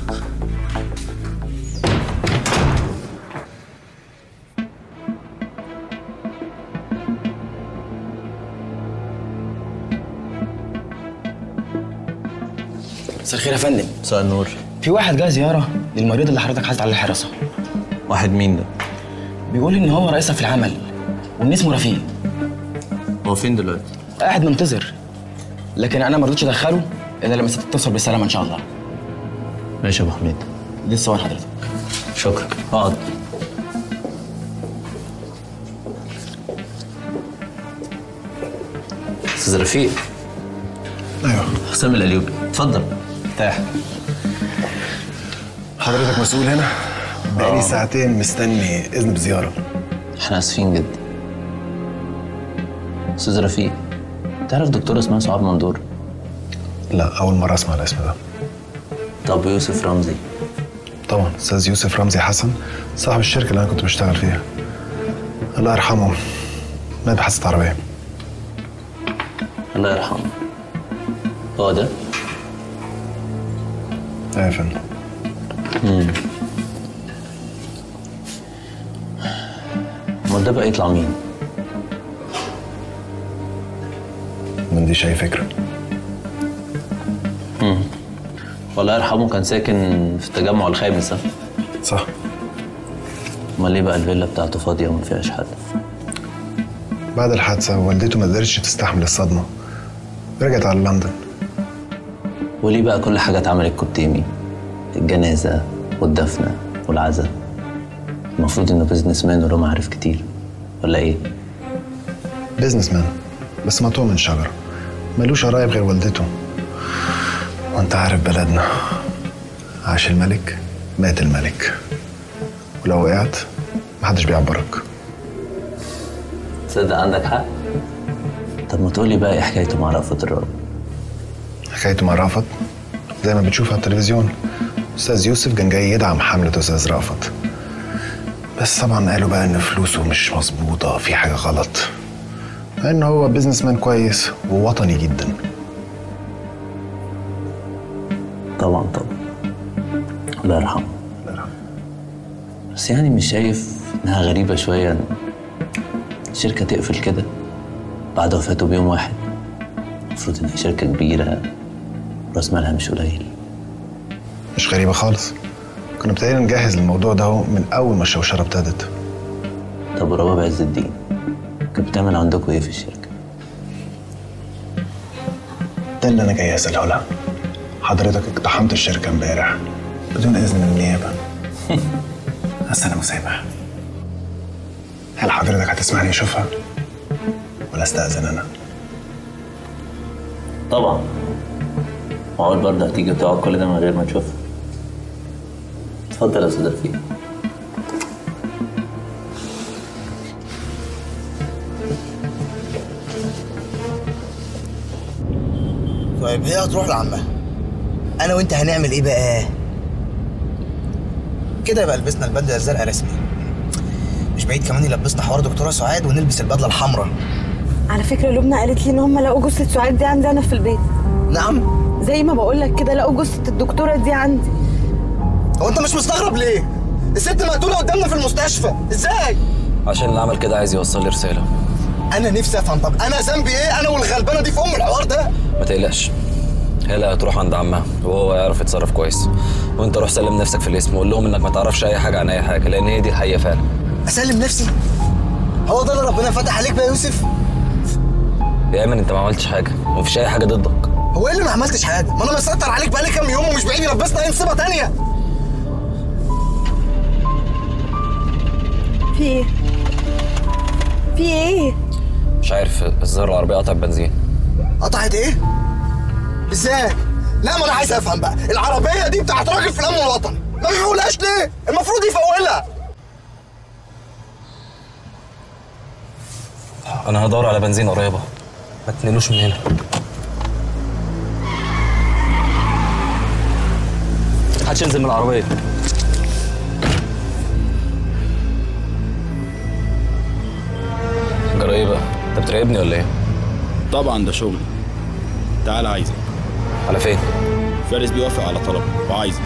مساء الخير يا فندم مساء النور في واحد جاي زياره للمريض اللي حضرتك حاطط عليه الحراسه واحد مين ده؟ بيقول ان هو رئيسها في العمل وان اسمه رفيق هو فين دلوقتي؟ قاعد منتظر لكن انا ما رضيتش ادخله الا لما الست توصل بالسلامه ان شاء الله ماشي يا ابو حميد دي الصور حضرتك شكرا اقعد استاذ رفيق ايوه حسام الأليوبي اتفضل ارتاح حضرتك مسؤول هنا بقالي آه. ساعتين مستني اذن بزياره احنا اسفين جدا استاذ رفيق تعرف دكتوره اسمها سعاد مندور لا اول مره اسمع الاسم ده طب يوسف رمزي طبعا استاذ يوسف رمزي حسن صاحب الشركه اللي انا كنت بشتغل فيها الله يرحمه مات بحادثه عربيه الله يرحمه هو ده ايوه يا فندم امم امال ده بقى يطلع مين ما عنديش اي فكره امم والله يرحمه كان ساكن في التجمع الخامس ها؟ صح امال ليه بقى الفيلا بتاعته فاضيه وما فيهاش حد بعد الحادثه والدته ما قدرتش تستحمل الصدمه رجعت على لندن وليه بقى كل حاجه اتعملت كوبتيمي الجنازه والدفنه والعزاء المفروض انه بيزنس مان وله معارف كتير ولا ايه بيزنس مان بس مقطوع من شجره ملوش قرايب غير والدته وانت عارف بلدنا عاش الملك مات الملك ولو وقعت محدش بيعبرك تصدق عندك حق طب ما تقولي بقى ايه حكايته مع رأفت الراوي حكايته مع رأفت زي ما بتشوف على التلفزيون استاذ يوسف كان جاي يدعم حملة استاذ رأفت بس طبعا قالوا بقى ان فلوسه مش مظبوطة في حاجة غلط مع ان هو بيزنس مان كويس ووطني جدا طبعا طبعا الله يرحمه بس يعني مش شايف انها غريبة شوية ان شركة تقفل كده بعد وفاته بيوم واحد المفروض انها شركة كبيرة راس مالها مش قليل مش غريبة خالص كنا ابتدينا نجهز للموضوع ده اهو من اول ما الشوشرة ابتدت طب ورباب عز الدين كنت بتعمل عندكم ايه في الشركة؟ ده اللي انا جاي اساله لها حضرتك اقتحمت الشركة امبارح بدون اذن من النيابة بس انا مسامح هل حضرتك هتسمعني اشوفها ولا استاذن انا طبعا معقول برضه هتيجي وتقعد كل ده من غير ما تشوفها اتفضل يا استاذ رفيق طيب هي هتروح لعمها انا وانت هنعمل ايه بقى كده يبقى لبسنا البدله الزرقاء رسمي مش بعيد كمان يلبسنا حوار دكتوره سعاد ونلبس البدله الحمراء على فكرة لبنى قالت لي ان هم لقوا جثة سعاد دي عندي انا في البيت نعم زي ما بقول لك كده لقوا جثة الدكتورة دي عندي هو انت مش مستغرب ليه الست مقتوله قدامنا في المستشفى ازاي عشان اللي عمل كده عايز يوصل لي رساله انا نفسي افهم طب انا ذنبي ايه انا والغلبانه دي في ام الحوار ده ما تقلقش هلا هتروح عند عمها وهو يعرف يتصرف كويس وانت روح سلم نفسك في الاسم وقول لهم انك ما تعرفش اي حاجه عن اي حاجه لان هي دي الحقيقه فعلا اسلم نفسي هو ده اللي ربنا فتح عليك بقى يا يوسف يا ايمن انت ما عملتش حاجه ومفيش اي حاجه ضدك هو ايه اللي ما عملتش حاجه ما انا مسيطر عليك بقالي كام يوم ومش بعيد يلبسنا اي نصيبه تانية في ايه في ايه مش عارف الظاهر العربيه قطعت بنزين قطعت ايه ازاي لا ما انا عايز افهم بقى العربيه دي بتاعت راجل في الامن الوطني ما بيفولهاش ليه المفروض يفولها انا هدور على بنزين قريبه ما تنقلوش من هنا محدش ينزل من العربيه جرى ايه بقى انت بتراقبني ولا ايه طبعا ده شغلي تعال عايزك على فين فارس بيوافق على طلب وعايزك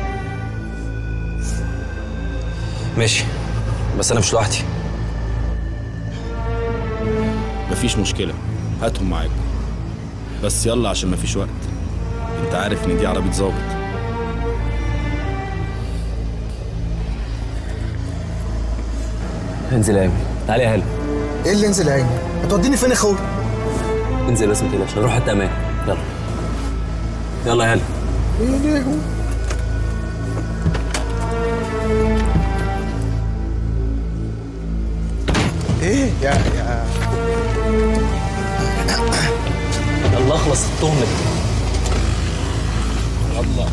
ماشي بس انا مش لوحدي مفيش مشكله هاتهم معاك بس يلا عشان مفيش وقت انت عارف ان دي عربيه ظابط انزل يا ايمن تعالى يا هلا ايه اللي انزل يا عيني هتوديني فين يا اخويا انزل بس ما تقلقش هنروح حته امان يلا يلا يا هلا ايه يا يا يلا اخلص التهمه دي الله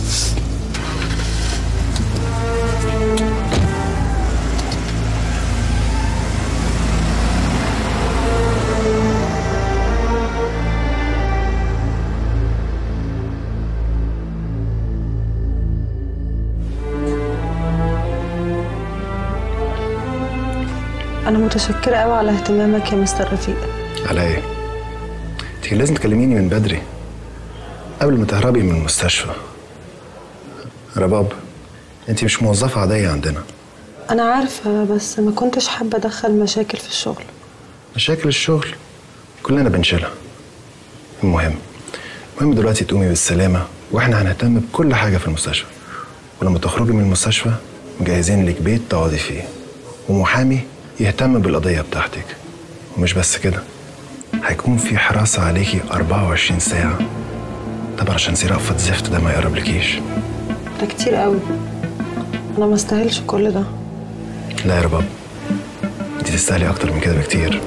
انا متشكره قوي على اهتمامك يا مستر رفيق على ايه؟ انت كان لازم تكلميني من بدري قبل ما تهربي من المستشفى رباب انت مش موظفة عادية عندنا انا عارفه بس ما كنتش حابه ادخل مشاكل في الشغل مشاكل الشغل كلنا بنشيلها المهم المهم دلوقتي تقومي بالسلامة واحنا هنهتم بكل حاجة في المستشفى ولما تخرجي من المستشفى مجهزين لك بيت تقعدي فيه ومحامي يهتم بالقضية بتاعتك ومش بس كده هيكون في حراسة عليكي 24 ساعة طبعا عشان سي رأفت زفت ده ما يقربلكيش ده كتير قوي انا ما استاهلش كل ده لا يا رباب انت تستاهلي اكتر من كده بكتير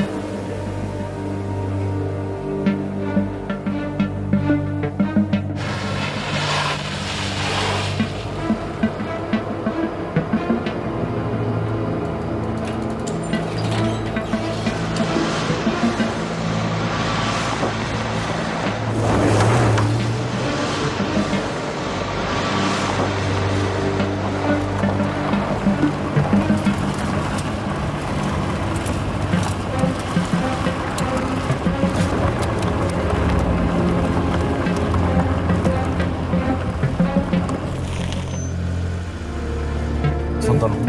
اتفضلوا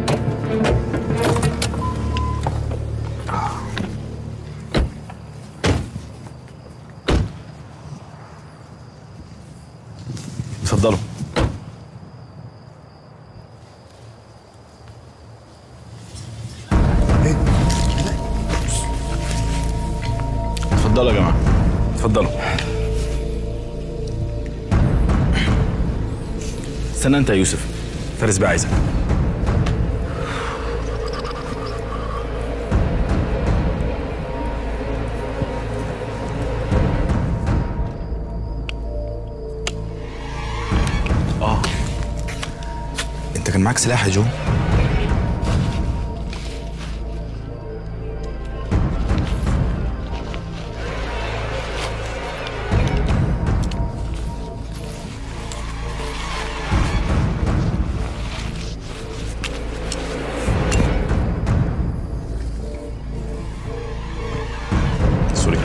اتفضلوا اتفضلوا يا جماعه اتفضلوا استنى انت يا يوسف فارس بقى عايزك اه انت كان معاك سلاح يا جو سوري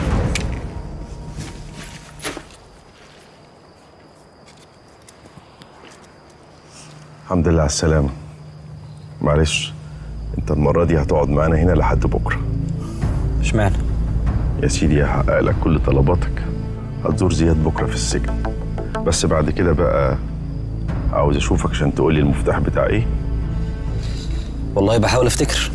الحمد لله على السلامة معلش انت المرة دي هتقعد معانا هنا لحد بكرة اشمعنى؟ يا سيدي هحقق لك كل طلباتك هتزور زياد بكرة في السجن بس بعد كده بقى عاوز اشوفك عشان تقولي المفتاح بتاع ايه والله بحاول افتكر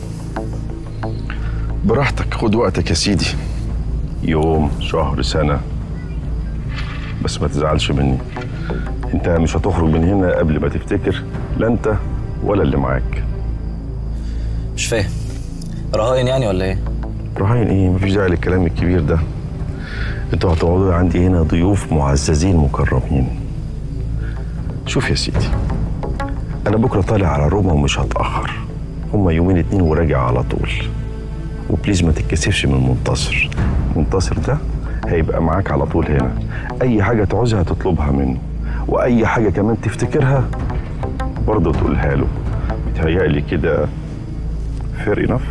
براحتك خد وقتك يا سيدي يوم شهر سنة بس ما تزعلش مني انت مش هتخرج من هنا قبل ما تفتكر لا انت ولا اللي معاك مش فاهم رهاين يعني ولا ايه؟ رهين ايه مفيش داعي للكلام الكبير ده انتوا هتقعدوا عندي هنا ضيوف معززين مكرمين شوف يا سيدي انا بكره طالع على روما ومش هتاخر هما يومين اتنين وراجع على طول وبليز ما تتكسفش من منتصر منتصر ده هيبقى معاك على طول هنا اي حاجه تعوزها تطلبها منه واي حاجه كمان تفتكرها برضه تقولها له بيتهيألي كده fair enough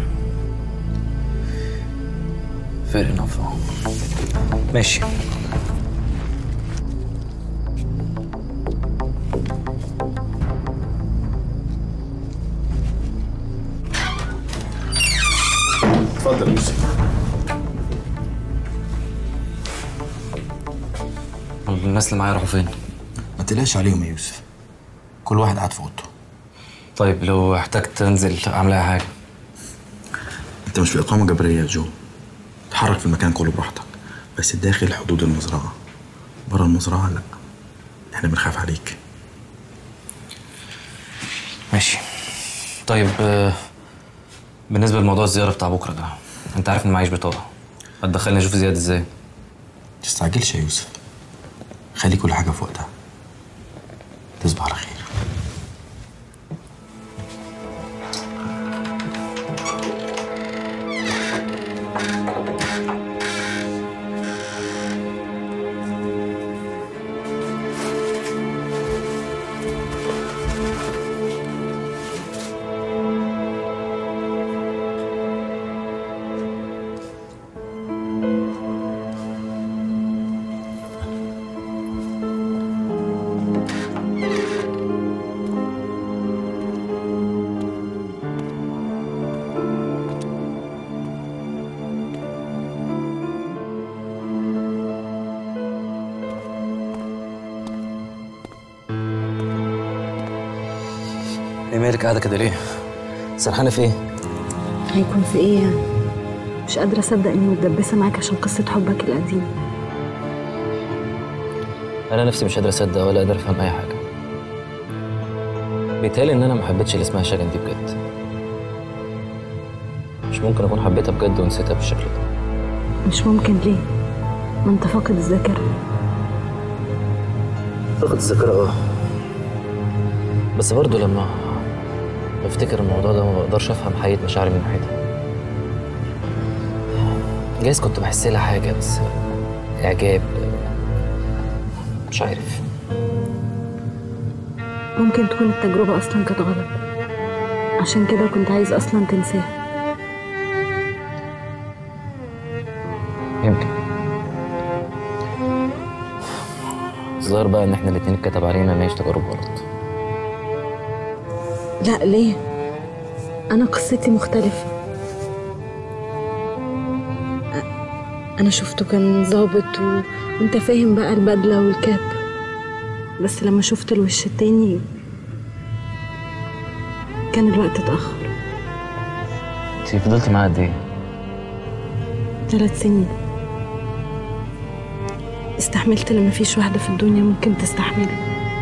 فير انف ماشي اتفضل يا يوسف الناس اللي معايا راحوا فين؟ ما تقلقش عليهم يا يوسف كل واحد قاعد في اوضته طيب لو احتجت انزل اعمل اي حاجه انت مش في اقامه جبريه يا جو اتحرك في المكان كله براحتك بس داخل حدود المزرعه بره المزرعه لا احنا بنخاف عليك ماشي طيب آه، بالنسبه لموضوع الزياره بتاع بكره ده انت عارف اني معيش بطاقه هتدخلني اشوف زياد ازاي تستعجلش يا يوسف خلي كل حاجه في وقتها تصبح على خير ايه مالك قاعده كده ليه سرحانه في ايه هيكون في ايه يعني مش قادرة اصدق اني متدبسة معاك عشان قصة حبك القديم انا نفسي مش قادر اصدق ولا قادر افهم اي حاجه بيتهيألي ان انا ما حبيتش اللي اسمها شجن دي بجد مش ممكن اكون حبيتها بجد ونسيتها بالشكل ده مش ممكن ليه ما انت فاقد الذاكرة فقد الذاكره اه بس برضه لما بفتكر الموضوع ده ما بقدرش افهم حقيقه مشاعري من ناحيتها جايز كنت بحس لها حاجه بس اعجاب مش عارف ممكن تكون التجربة اصلا كانت غلط عشان كده كنت عايز اصلا تنساها يمكن الظاهر بقى ان احنا الاتنين اتكتب علينا نعيش تجارب غلط لا ليه انا قصتي مختلفة أ- انا شفته كان ظابط و... وانت فاهم بقى البدلة والكاب بس لما شفت الوش التاني كان الوقت اتأخر انت فضلتي معاه قد ايه؟ ثلاث سنين استحملت اللي مفيش واحدة في الدنيا ممكن تستحمله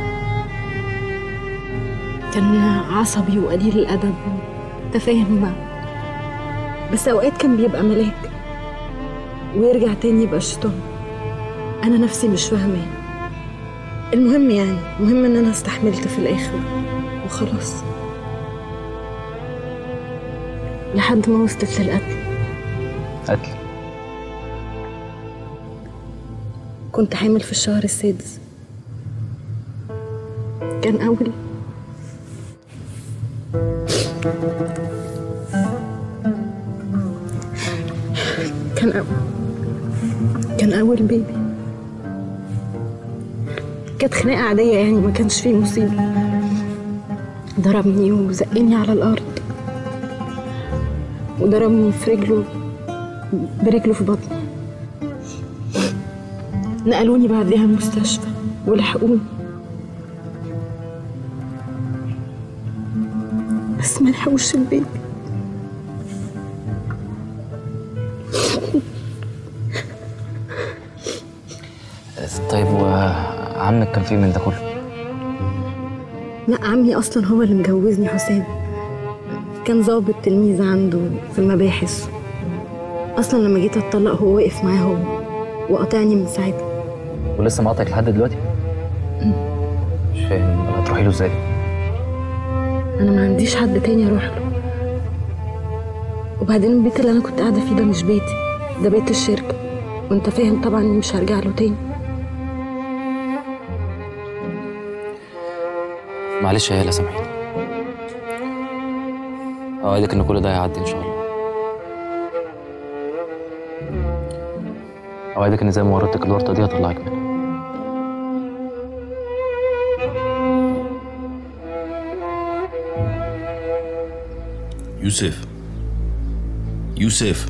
كان عصبي وقليل الأدب تفاهم بقى بس أوقات كان بيبقى ملاك ويرجع تاني يبقى شيطان أنا نفسي مش فاهماه المهم يعني المهم إن أنا استحملت في الآخر وخلاص لحد ما وصلت للقتل قتل كنت حامل في الشهر السادس كان أول كان أول كان أول بيبي كانت خناقة عادية يعني ما كانش فيه مصيبة ضربني وزقني على الأرض وضربني في رجله برجله في بطني نقلوني بعدها المستشفى ولحقوني بس ما لحقوش البيبي طيب وعمك كان فيه من ده كله لا عمي اصلا هو اللي مجوزني حسام كان ظابط تلميذ عنده في المباحث اصلا لما جيت اتطلق هو وقف معاه هو وقاطعني من ساعتها ولسه مقاطعك لحد دلوقتي مش فاهم هتروحي له ازاي انا ما عنديش حد تاني اروح له وبعدين البيت اللي انا كنت قاعده فيه ده مش بيتي ده بيت الشركه وانت فاهم طبعا اني مش هرجع له تاني معلش يا هلا سامحيني اوعدك ان كل ده هيعدي ان شاء الله اوعدك ان زي ما ورطتك الورطه دي هطلعك منها يوسف يوسف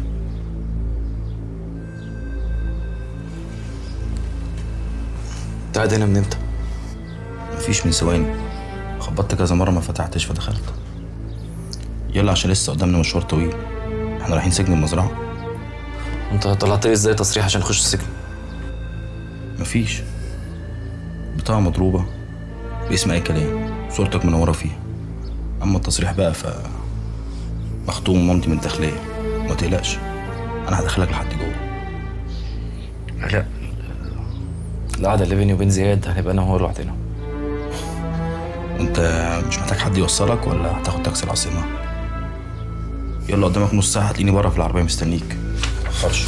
انت قاعد هنا من امتى؟ مفيش من ثواني خبطت كذا مرة ما فتحتش فدخلت يلا عشان لسه قدامنا مشوار طويل احنا رايحين سجن المزرعه انت طلعت لي ازاي تصريح عشان اخش السجن مفيش بطاقه مضروبه باسم اي كلام صورتك منوره فيها اما التصريح بقى ف مختوم مامتي من الداخليه ما تقلقش انا هدخلك لحد جوه لا القعده اللي بيني وبين زياد هنبقى انا وهو لوحدنا وانت مش محتاج حد يوصلك ولا هتاخد تاكسي العاصمه يلا قدامك نص ساعه هتلاقيني بره في العربيه مستنيك خرش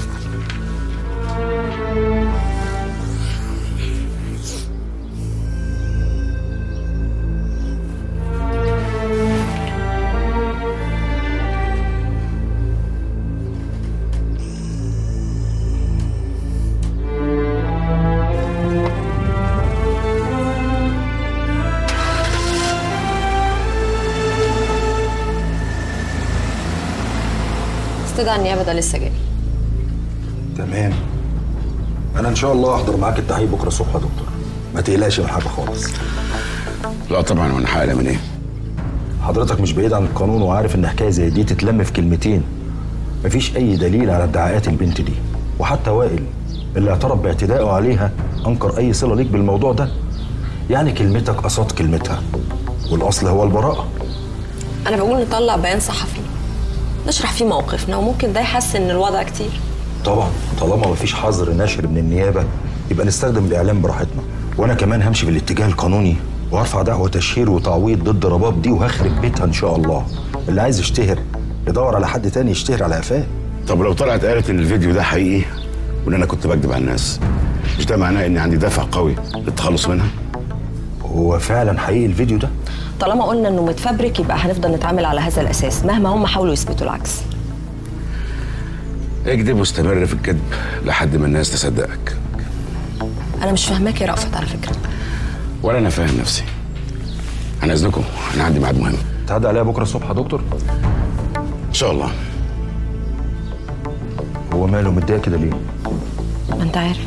استدعى النيابه ده لسه جاي تمام انا ان شاء الله احضر معاك التحقيق بكره الصبح يا دكتور ما تقلقش من حاجه خالص لا طبعا وانا هقلق من ايه حضرتك مش بعيد عن القانون وعارف ان حكايه زي دي تتلم في كلمتين مفيش اي دليل على ادعاءات البنت دي وحتى وائل اللي اعترف باعتدائه عليها انكر اي صله ليك بالموضوع ده يعني كلمتك قصاد كلمتها والاصل هو البراءه انا بقول نطلع بيان صحفي نشرح فيه موقفنا وممكن ده يحسن الوضع كتير طبعا طالما مفيش حظر نشر من النيابه يبقى نستخدم الاعلام براحتنا وانا كمان همشي بالاتجاه القانوني وهرفع دعوه تشهير وتعويض ضد رباب دي وهخرب بيتها ان شاء الله اللي عايز يشتهر يدور على حد تاني يشتهر على قفاه طب لو طلعت قالت ان الفيديو ده حقيقي وان انا كنت بكذب على الناس مش ده معناه ان عندي دافع قوي للتخلص منها هو فعلا حقيقي الفيديو ده طالما قلنا انه متفبرك يبقى هنفضل نتعامل على هذا الاساس مهما هم حاولوا يثبتوا العكس اكذب واستمر في الكذب لحد ما الناس تصدقك انا مش فاهماك يا رأفت على فكره ولا انا فاهم نفسي انا اذنكم انا عندي ميعاد مهم تعدي عليا بكره الصبح يا دكتور ان شاء الله هو ماله متضايق كده ليه ما انت عارف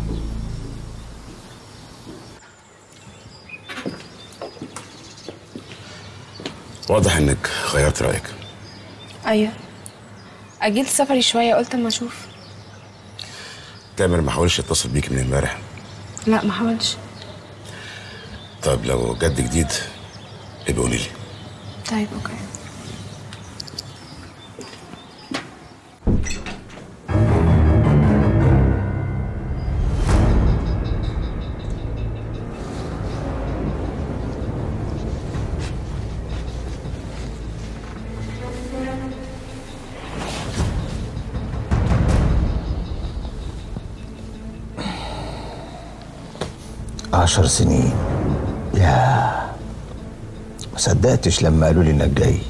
واضح انك غيرت رايك ايوه اجلت سفري شويه قلت اما اشوف تامر ما حاولش يتصل بيك من امبارح لا ما حاولش طيب لو جد جديد يبقى قولي لي طيب اوكي عشر سنين يا ما صدقتش لما قالوا لي انك جاي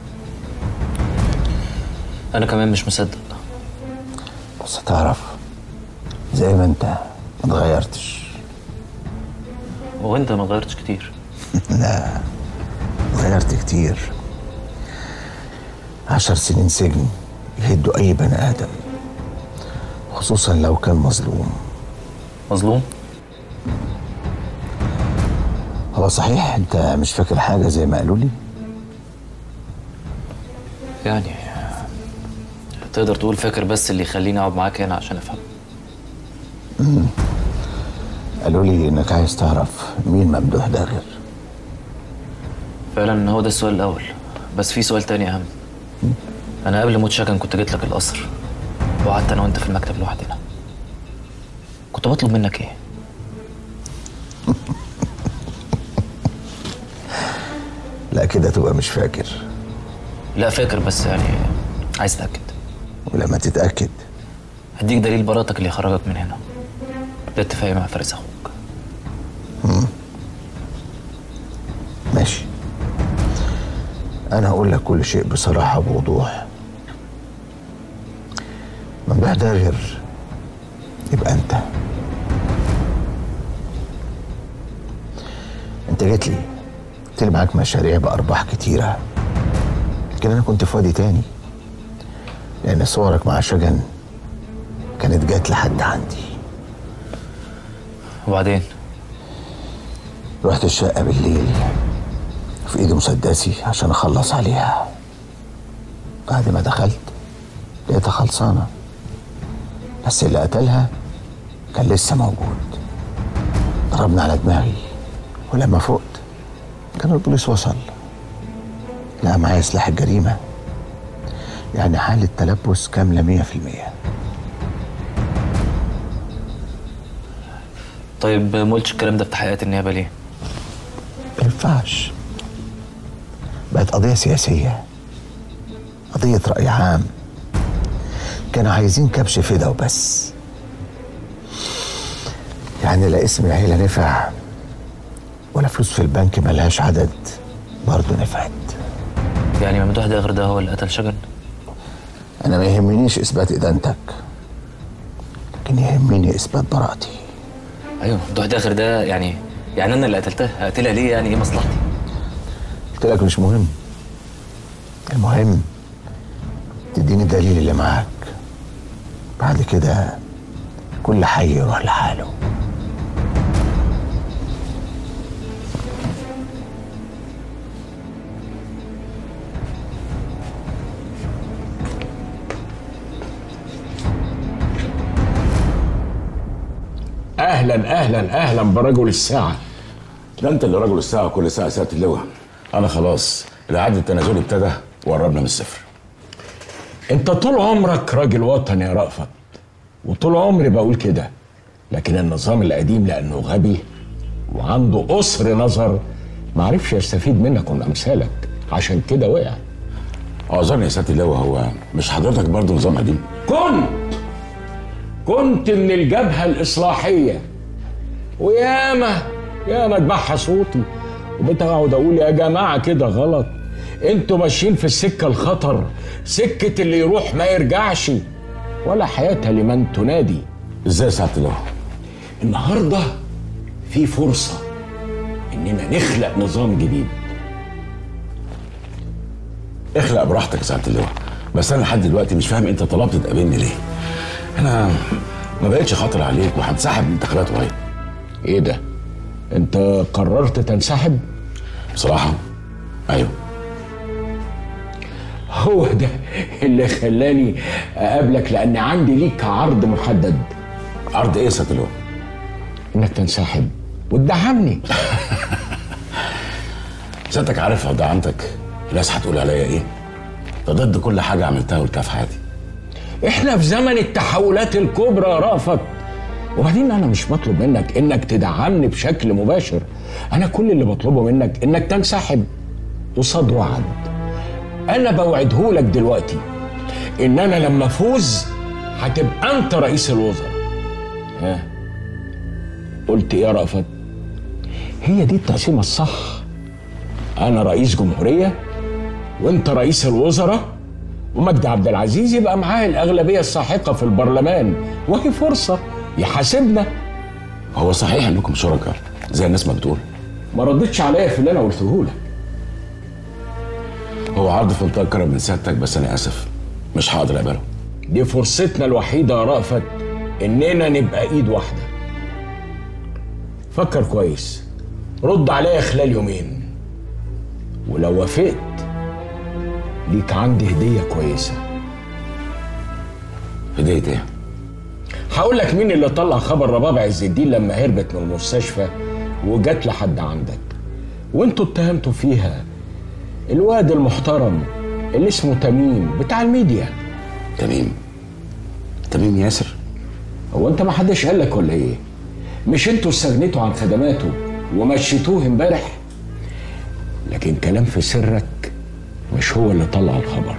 انا كمان مش مصدق بس تعرف زي ما انت ما اتغيرتش هو انت ما غيرتش كتير لا اتغيرت كتير عشر سنين سجن يهدوا اي بني ادم خصوصا لو كان مظلوم مظلوم هو صحيح انت مش فاكر حاجه زي ما قالوا لي يعني تقدر تقول فاكر بس اللي يخليني اقعد معاك هنا عشان افهم مم. قالوا لي انك عايز تعرف مين ممدوح داغر فعلا هو ده السؤال الاول بس في سؤال تاني اهم انا قبل موت شكن كنت جيت لك القصر وقعدت انا وانت في المكتب لوحدنا كنت بطلب منك ايه لا كده تبقى مش فاكر لا فاكر بس يعني عايز اتاكد ولما تتاكد هديك دليل براءتك اللي خرجك من هنا ده اتفاقي مع فارس اخوك مم. ماشي انا هقول لك كل شيء بصراحه بوضوح ممدوح داغر يبقى انت انت جيت لي قلت لي معاك مشاريع بارباح كتيره لكن انا كنت في وادي تاني لان صورك مع شجن كانت جات لحد عندي وبعدين رحت الشقه بالليل في ايدي مسدسي عشان اخلص عليها بعد ما دخلت لقيتها خلصانة بس اللي قتلها كان لسه موجود ضربنا على دماغي ولما فقت كان البوليس وصل لقى معايا سلاح الجريمة يعني حالة تلبس كاملة مية في المية طيب ما قلتش الكلام ده في تحقيقات النيابه ليه؟ ما ينفعش بقت قضية سياسية قضية رأي عام كانوا عايزين كبش فدا وبس يعني لا اسم العيلة نفع ولا فلوس في البنك ملهاش عدد برضه نفعت يعني ممدوح داغر ده هو اللي قتل شجن؟ أنا ما يهمنيش إثبات إدانتك لكن يهمني إثبات براءتي ايوه ممدوح داغر ده يعني يعني انا اللي قتلتها هقتلها ليه يعني ايه مصلحتي؟ قلت لك مش مهم المهم تديني الدليل اللي معاك بعد كده كل حي يروح لحاله اهلا اهلا اهلا برجل الساعه ده انت اللي رجل الساعه كل ساعه ساعه اللواء انا خلاص العد التنازلي ابتدى وقربنا من الصفر انت طول عمرك راجل وطني يا رأفت وطول عمري بقول كده لكن النظام القديم لانه غبي وعنده قصر نظر معرفش يستفيد منك ومن امثالك عشان كده وقع اعذرني يا سياده اللواء هو مش حضرتك برضه نظام قديم كنت كنت من الجبهة الإصلاحية وياما ياما اتبعها صوتي وبتقعد أقول يا جماعة كده غلط انتوا ماشيين في السكة الخطر سكة اللي يروح ما يرجعش ولا حياة لمن تنادي ازاي يا سعاده اللواء النهاردة في فرصة إننا نخلق نظام جديد اخلق براحتك يا سعاده اللواء بس انا لحد دلوقتي مش فاهم انت طلبت تقابلني ليه انا ما بقتش خاطر عليك وهنسحب من الانتخابات قريب ايه ده انت قررت تنسحب بصراحه ايوه هو ده اللي خلاني اقابلك لان عندي ليك عرض محدد عرض ايه يا سياده اللواء انك تنسحب وتدعمني سيادتك عارف لو دعمتك الناس هتقول عليا ايه ده ضد كل حاجه عملتها قلتها في حياتي احنا في زمن التحولات الكبرى يا رأفت وبعدين انا مش بطلب منك انك تدعمني بشكل مباشر انا كل اللي بطلبه منك انك تنسحب قصاد وعد انا بوعدهولك دلوقتي ان انا لما افوز هتبقى انت رئيس الوزراء ها قلت ايه يا رأفت هي دي التقسيمه الصح انا رئيس جمهوريه وانت رئيس الوزراء ومجدي عبد العزيز يبقى معاه الاغلبيه الساحقه في البرلمان وهي فرصه يحاسبنا هو صحيح انكم شركاء زي الناس ما بتقول ما ردتش عليا في اللي انا قلته لك هو عرض في منتهى الكرم من سيادتك بس انا اسف مش هقدر اقبله دي فرصتنا الوحيده يا رأفت اننا نبقى ايد واحده فكر كويس رد عليا خلال يومين ولو وافقت ليك عندي هديه كويسه هديه ايه هقول لك مين اللي طلع خبر رباب عز الدين لما هربت من المستشفى وجت لحد عندك وانتوا اتهمتوا فيها الواد المحترم اللي اسمه تميم بتاع الميديا تميم تميم ياسر هو انت ما حدش قال لك ولا ايه مش انتوا استغنيتوا عن خدماته ومشيتوه امبارح لكن كلام في سرك مش هو اللي طلع الخبر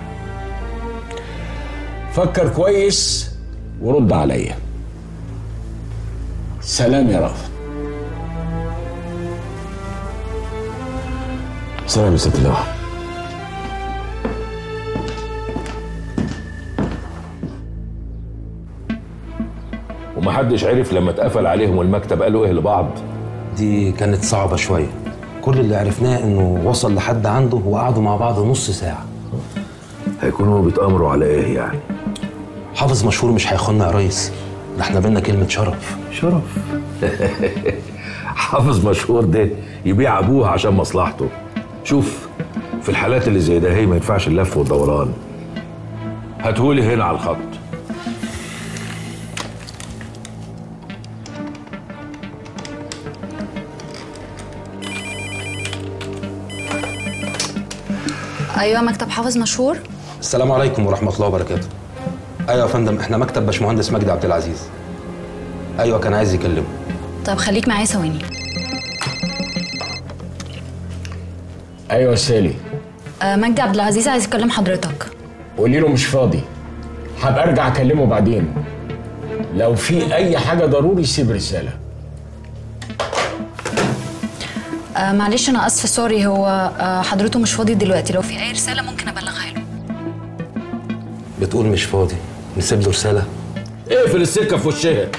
فكر كويس ورد عليا سلام يا رافض سلام يا ست اللواء ومحدش عرف لما اتقفل عليهم المكتب قالوا ايه لبعض دي كانت صعبة شوية كل اللي عرفناه انه وصل لحد عنده وقعدوا مع بعض نص ساعة هيكونوا بيتأمروا على ايه يعني حافظ مشهور مش هيخوننا يا ريس ده احنا بينا كلمة شرف شرف حافظ مشهور ده يبيع ابوه عشان مصلحته شوف في الحالات اللي زي ده هي ما ينفعش اللف والدوران هاتهولي هنا على الخط ايوه مكتب حافظ مشهور السلام عليكم ورحمه الله وبركاته ايوه يا فندم احنا مكتب باشمهندس مجدي عبد العزيز ايوه كان عايز يكلمه طب خليك معايا ثواني ايوه سالي آه مجدي عبد العزيز عايز يكلم حضرتك قولي له مش فاضي هبقى ارجع اكلمه بعدين لو في اي حاجه ضروري سيب رساله آه معلش انا اسفه سوري هو آه حضرته مش فاضي دلوقتي لو في اي رساله ممكن ابلغها له بتقول مش فاضي نسيب له رساله اقفل السكه في وشها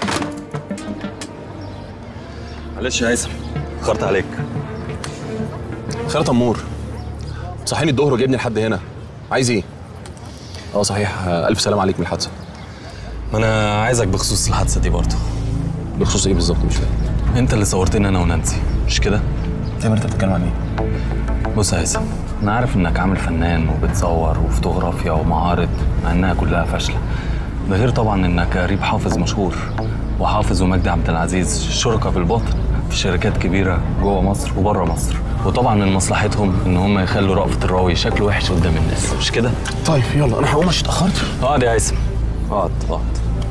معلش يا هيثم اخرت عليك خير تمور صحيني الظهر وجايبني لحد هنا عايز ايه اه صحيح آه، الف سلام عليك من الحادثه ما انا عايزك بخصوص الحادثه دي برضه بخصوص ايه بالظبط مش فاهم انت اللي صورتني انا ونانسي مش كده تامر انت بتتكلم عن ايه بص يا هيثم انا عارف انك عامل فنان وبتصور وفوتوغرافيا ومعارض مع انها كلها فاشله ده غير طبعا انك قريب حافظ مشهور وحافظ ومجدي عبد العزيز شركاء في الباطن في شركات كبيره جوه مصر وبره مصر وطبعا من مصلحتهم ان هم يخلوا رأفت الراوي شكله وحش قدام الناس مش كده طيب يلا انا هقوم عشان اتاخرت اقعد يا هيثم اقعد اقعد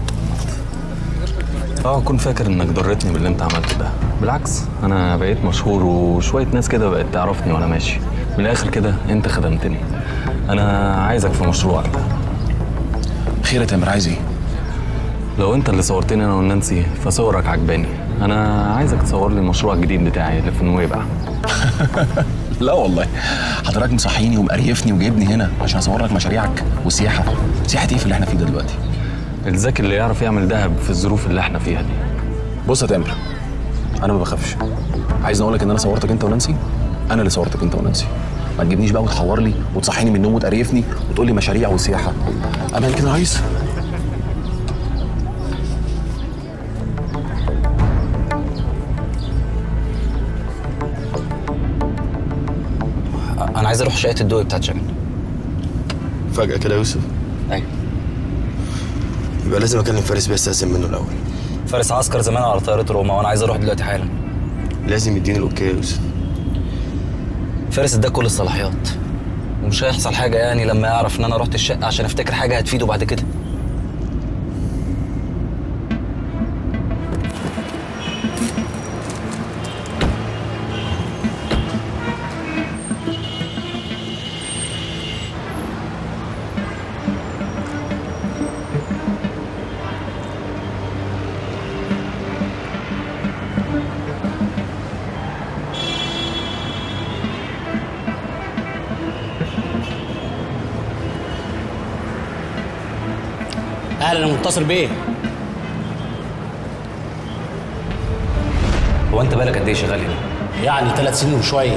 اه كنت فاكر انك ضرتني باللي انت عملته ده بالعكس انا بقيت مشهور وشويه ناس كده بقت تعرفني وانا ماشي من الاخر كده انت خدمتني انا عايزك في مشروعك ده خير يا تامر عايز ايه لو انت اللي صورتني انا ونانسي فصورك عجباني انا عايزك تصور لي المشروع الجديد بتاعي اللي في نويبع لا والله حضرتك مصحيني ومقريفني وجايبني هنا عشان اصور لك مشاريعك وسياحه سياحه ايه في اللي احنا فيه ده دلوقتي الذكي اللي يعرف يعمل دهب في الظروف اللي احنا فيها دي بص يا تامر انا ما بخافش عايز اقول لك ان انا صورتك انت ونانسي انا اللي صورتك انت ونانسي ما تجيبنيش بقى وتحور لي وتصحيني من النوم وتقريفني وتقول لي مشاريع وسياحه امان كده عايز انا عايز اروح شقه الدوي بتاعت شجن فجأة كده يا يوسف ايوه يبقى لازم اكلم فارس بيستأذن منه الاول فارس عسكر زمان على طياره روما وانا عايز اروح دلوقتي حالا لازم يديني الاوكي يا يوسف فارس اداك كل الصلاحيات ومش هيحصل حاجه يعني لما يعرف ان انا رحت الشقه عشان افتكر حاجه هتفيده بعد كده اهلا يا منتصر بيه هو انت بالك قد ايه شغال هنا يعني ثلاث سنين وشويه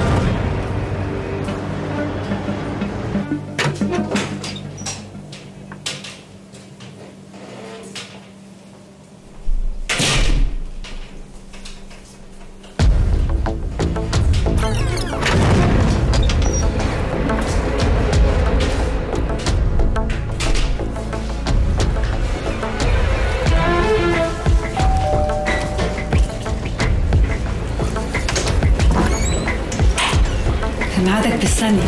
ميعادك بالثانية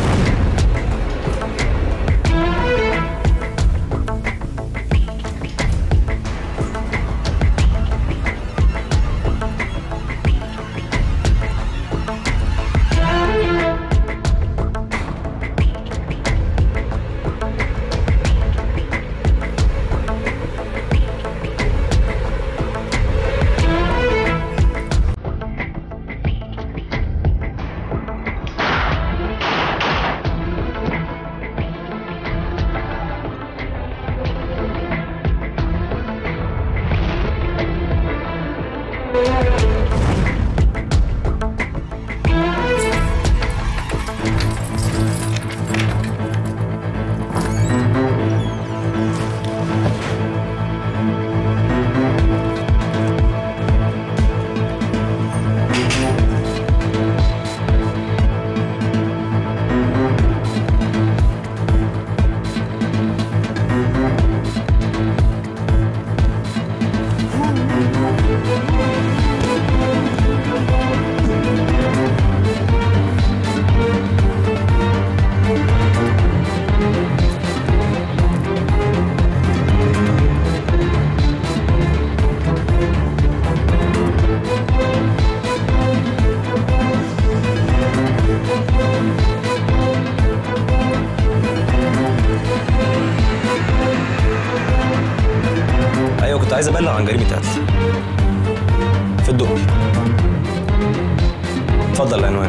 عايز ابلغ عن جريمه قتل في الدقي اتفضل العنوان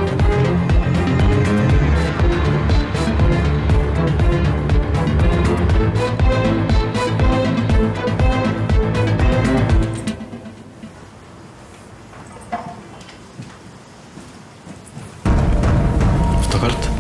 افتكرت